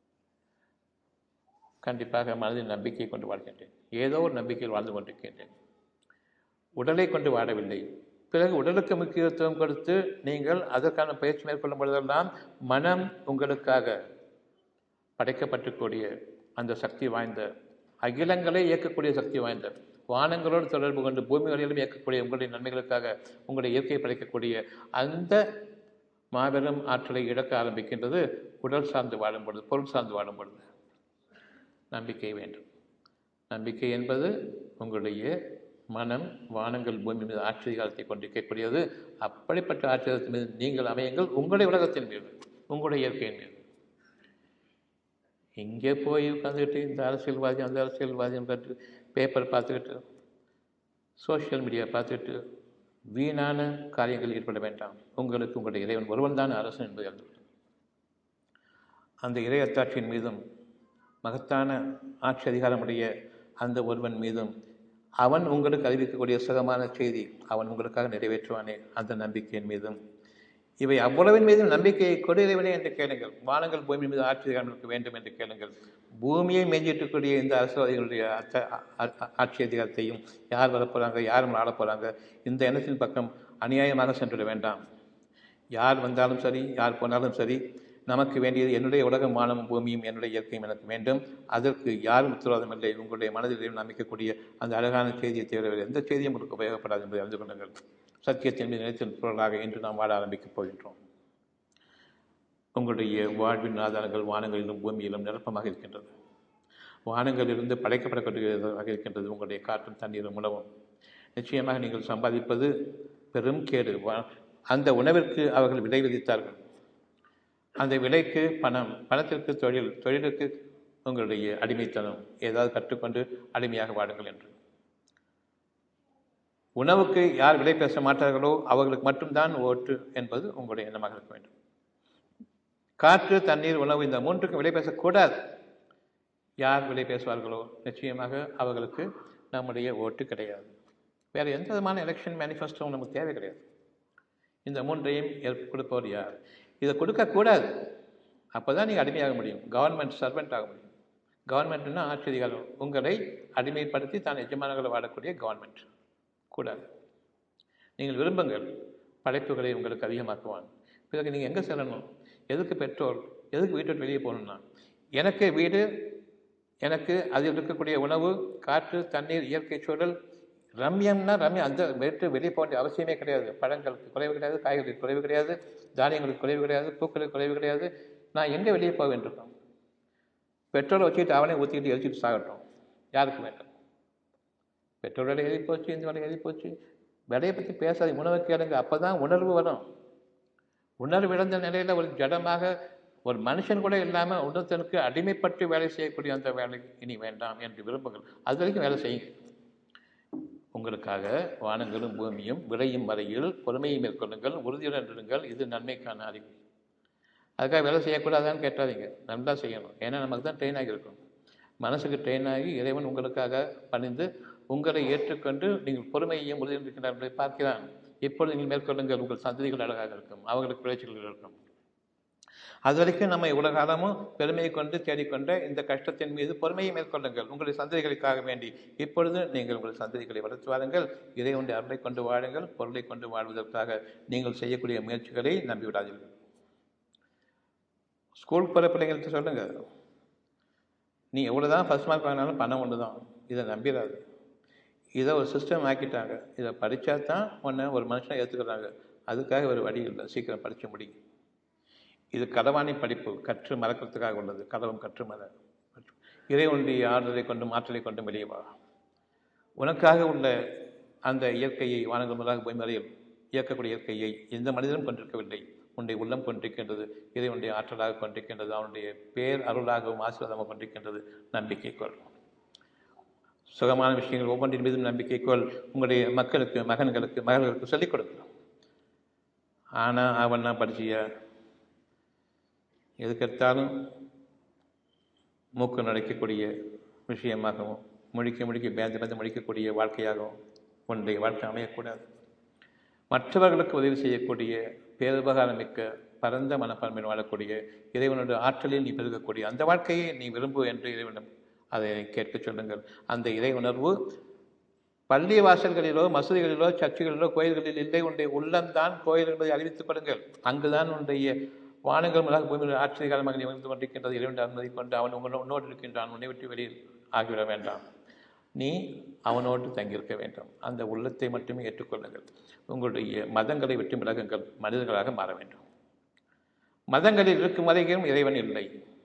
கண்டிப்பாக மனதின் நம்பிக்கையை கொண்டு வாழ்கின்றேன் ஏதோ ஒரு நம்பிக்கையில் வாழ்ந்து கொண்டிருக்கின்றேன் உடலை கொண்டு வாழவில்லை பிறகு உடலுக்கு முக்கியத்துவம் கொடுத்து நீங்கள் அதற்கான பயிற்சி மேற்கொள்ளும் பொழுதெல்லாம் மனம் உங்களுக்காக படைக்கப்பட்டிருக்கூடிய அந்த சக்தி வாய்ந்த அகிலங்களை இயக்கக்கூடிய சக்தி வாய்ந்த வானங்களோடு தொடர்பு கொண்டு பூமி வரையிலும் இயக்கக்கூடிய உங்களுடைய நன்மைகளுக்காக உங்களுடைய இயற்கையை படைக்கக்கூடிய அந்த மாபெரும் ஆற்றலை இழக்க ஆரம்பிக்கின்றது உடல் சார்ந்து வாழும் பொழுது பொருள் சார்ந்து வாழும் பொழுது நம்பிக்கை வேண்டும் நம்பிக்கை என்பது உங்களுடைய மனம் வானங்கள் பூமி மீது ஆட்சிகாலத்தை கொண்டிருக்கக்கூடியது அப்படிப்பட்ட ஆட்சிகாலத்தின் மீது நீங்கள் அமையுங்கள் உங்களுடைய உலகத்தின் மீது உங்களுடைய இயற்கையின் மீது இங்கே போய் உட்காந்துக்கிட்டு இந்த அரசியல்வாதி அந்த அரசியல்வாதி என்று பேப்பர் பார்த்துக்கிட்டு சோஷியல் மீடியா பார்த்துக்கிட்டு வீணான காரியங்களில் ஈடுபட வேண்டாம் உங்களுக்கு உங்களுடைய இறைவன் ஒருவன் தான் அரசன் என்பதை அறிந்து கொள்ளுங்கள். அந்த இறை அத்தாட்சியின் மீதும் மகத்தான ஆட்சி அதிகாரமுடைய அந்த ஒருவன் மீதும் அவன் உங்களுக்கு அறிவிக்கக்கூடிய சுகமான செய்தி அவன் உங்களுக்காக நிறைவேற்றுவானே அந்த நம்பிக்கையின் மீதும் இவை அவ்வளவின் மீதும் நம்பிக்கையை கொடு இறைவனே என்று கேளுங்கள் வானங்கள் பூமி மீது ஆட்சி அதிகாரம் இருக்க வேண்டும் என்று கேளுங்கள் பூமியை மேஞ்சிட்டுக்கூடிய இந்த அரசியல்வாதிகளுடைய அத்த- அ- அ- ஆட்சி அதிகாரத்தையும் யார் வரப்போகிறாங்க யார் ஆளப் போகிறாங்க இந்த எண்ணத்தின் பக்கம் அநியாயமாக சென்றுவிட வேண்டாம் யார் வந்தாலும் சரி யார் போனாலும் சரி நமக்கு வேண்டியது என்னுடைய உலகம் வானமும் பூமியும் என்னுடைய இயற்கையும் எனக்கு வேண்டும் அதற்கு யாரும் உத்தரவாதம் இல்லை உங்களுடைய மனதில் நம்பிக்கக்கூடிய அந்த அழகான செய்தியை தவிர வேறு எந்த செய்தியும் உங்களுக்கு உபயோகப்படாது என்பதை அறிந்து கொள்ளுங்கள் சத்தியத்தின் மீது நிலைத்திருப்பவர்களாக இன்று நாம் வாழ ஆரம்பிக்கப் போகின்றோம் உங்களுடைய வாழ்வின் ஆதாரங்கள் வானங்களிலும் பூமியிலும் நிரப்பமாக இருக்கின்றது வானங்களிலிருந்து படைக்கப்படக்கூடியதாக இருக்கின்றது உங்களுடைய காற்றும் தண்ணீரும் உணவும் நிச்சயமாக நீங்கள் சம்பாதிப்பது பெரும் கேடு வா- அந்த உணவிற்கு அவர்கள் விலை விதித்தார்கள் அந்த விலைக்கு பணம் பணத்திற்கு தொழில் தொழிலுக்கு உங்களுடைய அடிமைத்தனம் ஏதாவது கற்றுக்கொண்டு அடிமையாக வாடுங்கள் என்று உணவுக்கு யார் விலை பேச மாட்டார்களோ அவர்களுக்கு மட்டும்தான் ஓட்டு என்பது உங்களுடைய எண்ணமாக இருக்க வேண்டும் காற்று தண்ணீர் உணவு இந்த மூன்றுக்கும் விலை பேசக்கூடாது யார் விலை பேசுவார்களோ நிச்சயமாக அவர்களுக்கு நம்முடைய ஓட்டு கிடையாது வேறு எந்த விதமான எலெக்ஷன் மேனிஃபெஸ்டோவும் நமக்கு தேவை கிடையாது இந்த மூன்றையும் ஏற்~ கொடுப்பவர் யார் இதை கொடுக்கக்கூடாது அப்போ தான் நீங்கள் அடிமையாக முடியும் கவர்மெண்ட் சர்வெண்ட் ஆக முடியும் கவர்மெண்ட்னா ஆட்சி அதிகாரம் உங்களை அடிமைப்படுத்தி தான் எஜமானங்களை வாழக்கூடிய கவர்மெண்ட் கூடாது நீங்கள் விரும்புங்கள் படைப்புகளை உங்களுக்கு அதிகமாக்குவான் பிறகு நீங்கள் எங்கே செல்லணும் எதுக்கு பெட்ரோல் எதுக்கு வீட்டை விட்டு வெளியே போகணும்னா எனக்கு வீடு எனக்கு அதில் இருக்கக்கூடிய உணவு காற்று தண்ணீர் இயற்கை சூழல் ரம்யம்னா ரம்யம் அந்த விட்டு வெளியே போக வேண்டிய அவசியமே கிடையாது பழங்களுக்கு குறைவு கிடையாது காய்கறிகளுக்கு குறைவு கிடையாது தானியங்களுக்கு குறைவு கிடையாது பூக்களுக்கு குறைவு கிடையாது நான் எங்கே வெளியே போக வேண்டியிருக்கோம் பெட்ரோலை வச்சுக்கிட்டு அவனே ஊற்றிக்கிட்டு எரிச்சிட்டு சாகட்டும் யாருக்கு வேண்டாம் பெட்ரோல் விலை ஏறி போச்சு இந்த விலை ஏறி போச்சு விலையை பற்றி பேசாது உணவை கேளுங்க அப்போ தான் உணர்வு வரும் உணர்வு இழந்த நிலையில் ஒரு ஜடமாக ஒரு மனுஷன் கூட இல்லாமல் உணர்த்தனுக்கு அடிமைப்பட்டு வேலை செய்யக்கூடிய அந்த வேலை இனி வேண்டாம் என்று விரும்புங்கள் அது வரைக்கும் வேலை செய்யுங்க உங்களுக்காக வானங்களும் பூமியும் விளையும் வரையில் பொறுமையை மேற்கொள்ளுங்கள் உறுதியுடன் இருங்கள் இது நன்மைக்கான அறிவு அதுக்காக வேலை செய்யக்கூடாதான்னு கேட்டாதீங்க நல்லா செய்யணும் ஏன்னா நமக்கு தான் ட்ரெயின் ஆகியிருக்கும் மனசுக்கு ட்ரெயின் ஆகி இறைவன் உங்களுக்காக பணிந்து உங்களை ஏற்றுக்கொண்டு நீங்கள் பொறுமையையும் உறுதியும் இருக்கின்றார் என்பதை பார்க்கிறான் இப்பொழுது நீங்கள் மேற்கொள்ளுங்கள் உங்கள் சந்ததிகள் அழகாக இருக்கும் அவர்களுக்கு விளைச்சல்கள் இருக்கும் அது வரைக்கும் நம்ம இவ்வளவு காலமும் பெருமையை கொண்டு தேடிக்கொண்ட இந்த கஷ்டத்தின் மீது பொறுமையை மேற்கொள்ளுங்கள் உங்களுடைய சந்ததிகளுக்காக வேண்டி இப்பொழுது நீங்கள் உங்கள் சந்ததிகளை வளர்த்து வாருங்கள் இதை ஒன்று அருளை கொண்டு வாழுங்கள் பொருளை கொண்டு வாழ்வதற்காக நீங்கள் செய்யக்கூடிய முயற்சிகளை நம்பிவிடாதீர்கள் ஸ்கூலுக்கு போகிற பிள்ளைங்கள்ட்ட சொல்லுங்க நீ எவ்வளோதான் ஃபஸ்ட் மார்க் வாங்கினாலும் பணம் ஒன்று தான் இதை நம்பிடாது இதை ஒரு சிஸ்டம் ஆக்கிட்டாங்க இதை படித்தா தான் உன்னை ஒரு மனுஷனை ஏற்றுக்கிறாங்க அதுக்காக ஒரு வழி இல்லை சீக்கிரம் படித்து முடியும் இது களவாணி படிப்பு கற்று மறக்கிறதுக்காக உள்ளது களவும் கற்று மற இறை ஒன்றிய ஆறுதலை கொண்டும் ஆற்றலை கொண்டும் வெளியே வா உனக்காக உள்ள அந்த இயற்கையை வானங்கள் முதலாக பொய்மறையில் இயக்கக்கூடிய இயற்கையை எந்த மனிதனும் கொண்டிருக்கவில்லை உன்னுடைய உள்ளம் கொண்டிருக்கின்றது இதை உன்னுடைய ஆற்றலாக கொண்டிருக்கின்றது அவனுடைய பேர் அருளாகவும் ஆசீர்வாதமாக கொண்டிருக்கின்றது நம்பிக்கை கொள் சுகமான விஷயங்கள் ஒவ்வொன்றின் மீதும் நம்பிக்கை கொள் உங்களுடைய மக்களுக்கு மகன்களுக்கு மகள்களுக்கு சொல்லிக் கொடுக்கணும் ஆனால் அவன் நான் படிச்சியா எதுக்கெடுத்தாலும் மூக்கு நடைக்கக்கூடிய விஷயமாகவும் முழிக்க முழிக்க பேந்து பேந்து முழிக்கக்கூடிய வாழ்க்கையாகவும் உன்னுடைய வாழ்க்கை அமையக்கூடாது மற்றவர்களுக்கு உதவி செய்யக்கூடிய பேருபகாரம் மிக்க பரந்த மனப்பான்மையில் வாழக்கூடிய இறைவனுடைய ஆற்றலில் நீ பெருகக்கூடிய அந்த வாழ்க்கையை நீ விரும்பு என்று இறைவனும் அதை கேட்க சொல்லுங்கள் அந்த இறை உணர்வு பள்ளி வாசல்களிலோ மசூதிகளிலோ சர்ச்சுகளிலோ கோயில்களில் இல்லை உன்னுடைய உள்ளம்தான் கோயில் என்பதை அறிவித்துக் கொள்ளுங்கள் அங்குதான் உன்னுடைய வானங்கள் முதலாக பூமியில் ஆச்சரியகாலமாக நீ வந்து கொண்டிருக்கின்றது இறைவன் அனுமதி கொண்டு அவன் உங்களோட உன்னோடு இருக்கின்றான் உன்னை விட்டு வெளியில் ஆகிவிட வேண்டாம் நீ அவனோடு தங்கியிருக்க வேண்டும் அந்த உள்ளத்தை மட்டுமே ஏற்றுக்கொள்ளுங்கள் உங்களுடைய மதங்களை விட்டு விலகுங்கள் மனிதர்களாக மாற வேண்டும் மதங்களில் இருக்கும் வரைக்கும் இறைவன் இல்லை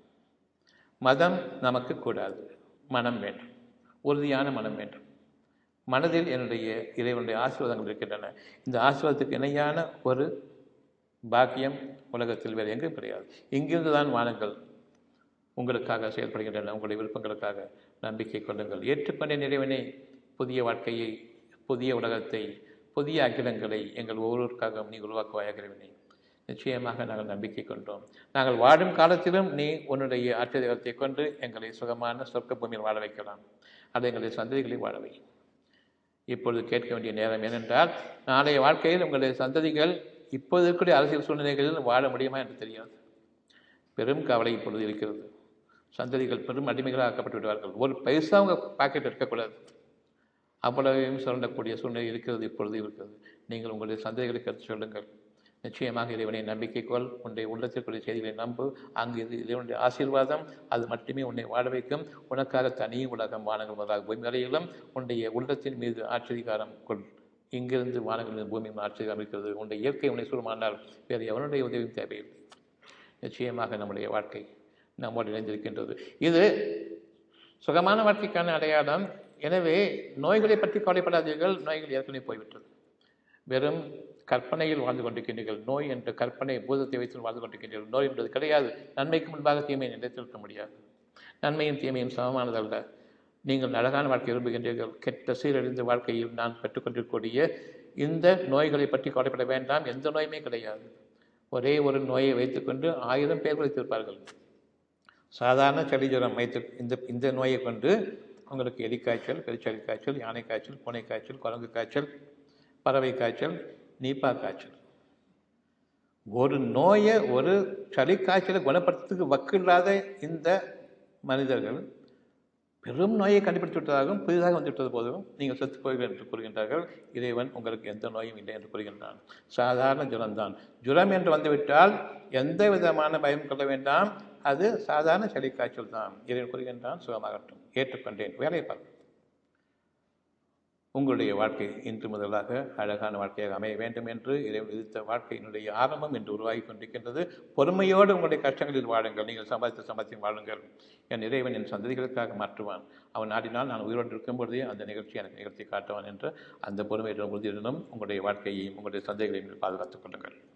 மதம் நமக்கு கூடாது மனம் வேண்டும் உறுதியான மனம் வேண்டும் மனதில் என்னுடைய இறைவனுடைய ஆசீர்வாதங்கள் இருக்கின்றன இந்த ஆசீர்வாதத்துக்கு இணையான ஒரு பாக்கியம் உலகத்தில் வேறு எங்கும் கிடையாது இங்கிருந்து தான் வானங்கள் உங்களுக்காக செயல்படுகின்றன உங்களுடைய விருப்பங்களுக்காக நம்பிக்கை கொள்ளுங்கள் ஏற்றுக்கொண்ட நிறைவனை புதிய வாழ்க்கையை புதிய உலகத்தை புதிய அகிலங்களை எங்கள் ஒவ்வொருவருக்காகவும் நீ உருவாக்குவாயாக இறைவனே நிச்சயமாக நாங்கள் நம்பிக்கை கொண்டோம் நாங்கள் வாழும் காலத்திலும் நீ உன்னுடைய ஆச்சரியத்தை கொண்டு எங்களை சுகமான சொர்க்க பூமியில் வாழ வைக்கலாம் அது எங்களுடைய சந்ததிகளை வாழ வை இப்பொழுது கேட்க வேண்டிய நேரம் ஏனென்றால் நாளைய வாழ்க்கையில் உங்களுடைய சந்ததிகள் இப்போது இருக்கக்கூடிய அரசியல் சூழ்நிலைகளில் வாழ முடியுமா என்று தெரியாது பெரும் கவலை இப்பொழுது இருக்கிறது சந்ததிகள் பெரும் அடிமைகளாக ஆக்கப்பட்டு விடுவார்கள் ஒரு பைசா உங்கள் பாக்கெட் இருக்கக்கூடாது அவ்வளவையும் சுரண்டக்கூடிய சூழ்நிலை இருக்கிறது இப்பொழுது இருக்கிறது நீங்கள் உங்களுடைய சந்ததிகளுக்கு எடுத்து சொல்லுங்கள் நிச்சயமாக இறைவனை நம்பிக்கை கொள் உன்னுடைய உள்ளத்திற்குரிய செய்திகளை நம்பு அங்கு இது இறைவனுடைய ஆசீர்வாதம் அது மட்டுமே உன்னை வாழ வைக்கும் உனக்காக தனி உலகம் வானங்கள் முதலாக பூமி வரையிலும் உன்னுடைய உள்ளத்தின் மீது ஆச்சரிகாரம் கொள் இங்கிருந்து வானங்கள் மீது பூமி ஆச்சரியம் இருக்கிறது உன்னுடைய இயற்கை உன்னை சூழமானால் வேறு எவனுடைய உதவியும் தேவையில்லை நிச்சயமாக நம்முடைய வாழ்க்கை நம்மோடு இணைந்திருக்கின்றது இது சுகமான வாழ்க்கைக்கான அடையாளம் எனவே நோய்களை பற்றி கவலைப்படாதீர்கள் நோய்கள் ஏற்கனவே போய்விட்டது வெறும் கற்பனையில் வாழ்ந்து கொண்டிருக்கின்றீர்கள் நோய் என்ற கற்பனை பூதத்தை வைத்து வாழ்ந்து கொண்டிருக்கின்றீர்கள் நோய் என்பது கிடையாது நன்மைக்கு முன்பாக தீமையை நிலைத்திருக்க முடியாது நன்மையும் தீமையும் சமமானதல்ல நீங்கள் அழகான வாழ்க்கை விரும்புகின்றீர்கள் கெட்ட சீரழிந்த வாழ்க்கையில் நான் பெற்றுக்கொண்டிருக்கக்கூடிய இந்த நோய்களை பற்றி கவலைப்பட வேண்டாம் எந்த நோயுமே கிடையாது ஒரே ஒரு நோயை வைத்துக்கொண்டு ஆயிரம் பேர் வைத்திருப்பார்கள் சாதாரண சளி ஜுரம் வைத்து இந்த இந்த நோயை கொண்டு உங்களுக்கு எலிக்காய்ச்சல் பெருச்சளி காய்ச்சல் யானை காய்ச்சல் பூனை காய்ச்சல் குரங்கு காய்ச்சல் பறவை காய்ச்சல் நீப்பா காய்ச்சல் ஒரு நோயை ஒரு சளி காய்ச்சலை குணப்படுத்துறதுக்கு வக்கு இல்லாத இந்த மனிதர்கள் பெரும் நோயை கண்டுபிடித்து விட்டதாகவும் புதிதாக வந்துவிட்டது போதும் நீங்கள் செத்து போவீர்கள் என்று கூறுகின்றார்கள் இறைவன் உங்களுக்கு எந்த நோயும் இல்லை என்று கூறுகின்றான் சாதாரண ஜுரம்தான் ஜுரம் என்று வந்துவிட்டால் எந்த விதமான பயம் கொள்ள வேண்டாம் அது சாதாரண சளி காய்ச்சல் தான் இறைவன் கூறுகின்றான் சுகமாகட்டும் ஏற்றுக்கொண்டேன் வேலையை பார்க்க உங்களுடைய வாழ்க்கை இன்று முதலாக அழகான வாழ்க்கையாக அமைய வேண்டும் என்று இறைவன் விதித்த வாழ்க்கையினுடைய ஆரம்பம் என்று உருவாகி கொண்டிருக்கின்றது பொறுமையோடு உங்களுடைய கஷ்டங்களில் வாழுங்கள் நீங்கள் சம்பாதித்த சம்பாத்தியம் வாழுங்கள் என் இறைவன் என் சந்ததிகளுக்காக மாற்றுவான் அவன் நாடினால் நான் உயிரோடு இருக்கும் பொழுதே அந்த நிகழ்ச்சி எனக்கு நிகழ்த்தி காட்டுவான் என்று அந்த பொறுமையுடன் உறுதியுடனும் உங்களுடைய வாழ்க்கையையும் உங்களுடைய சந்ததிகளையும் பாதுகாத்துக் கொள்ளுங்கள்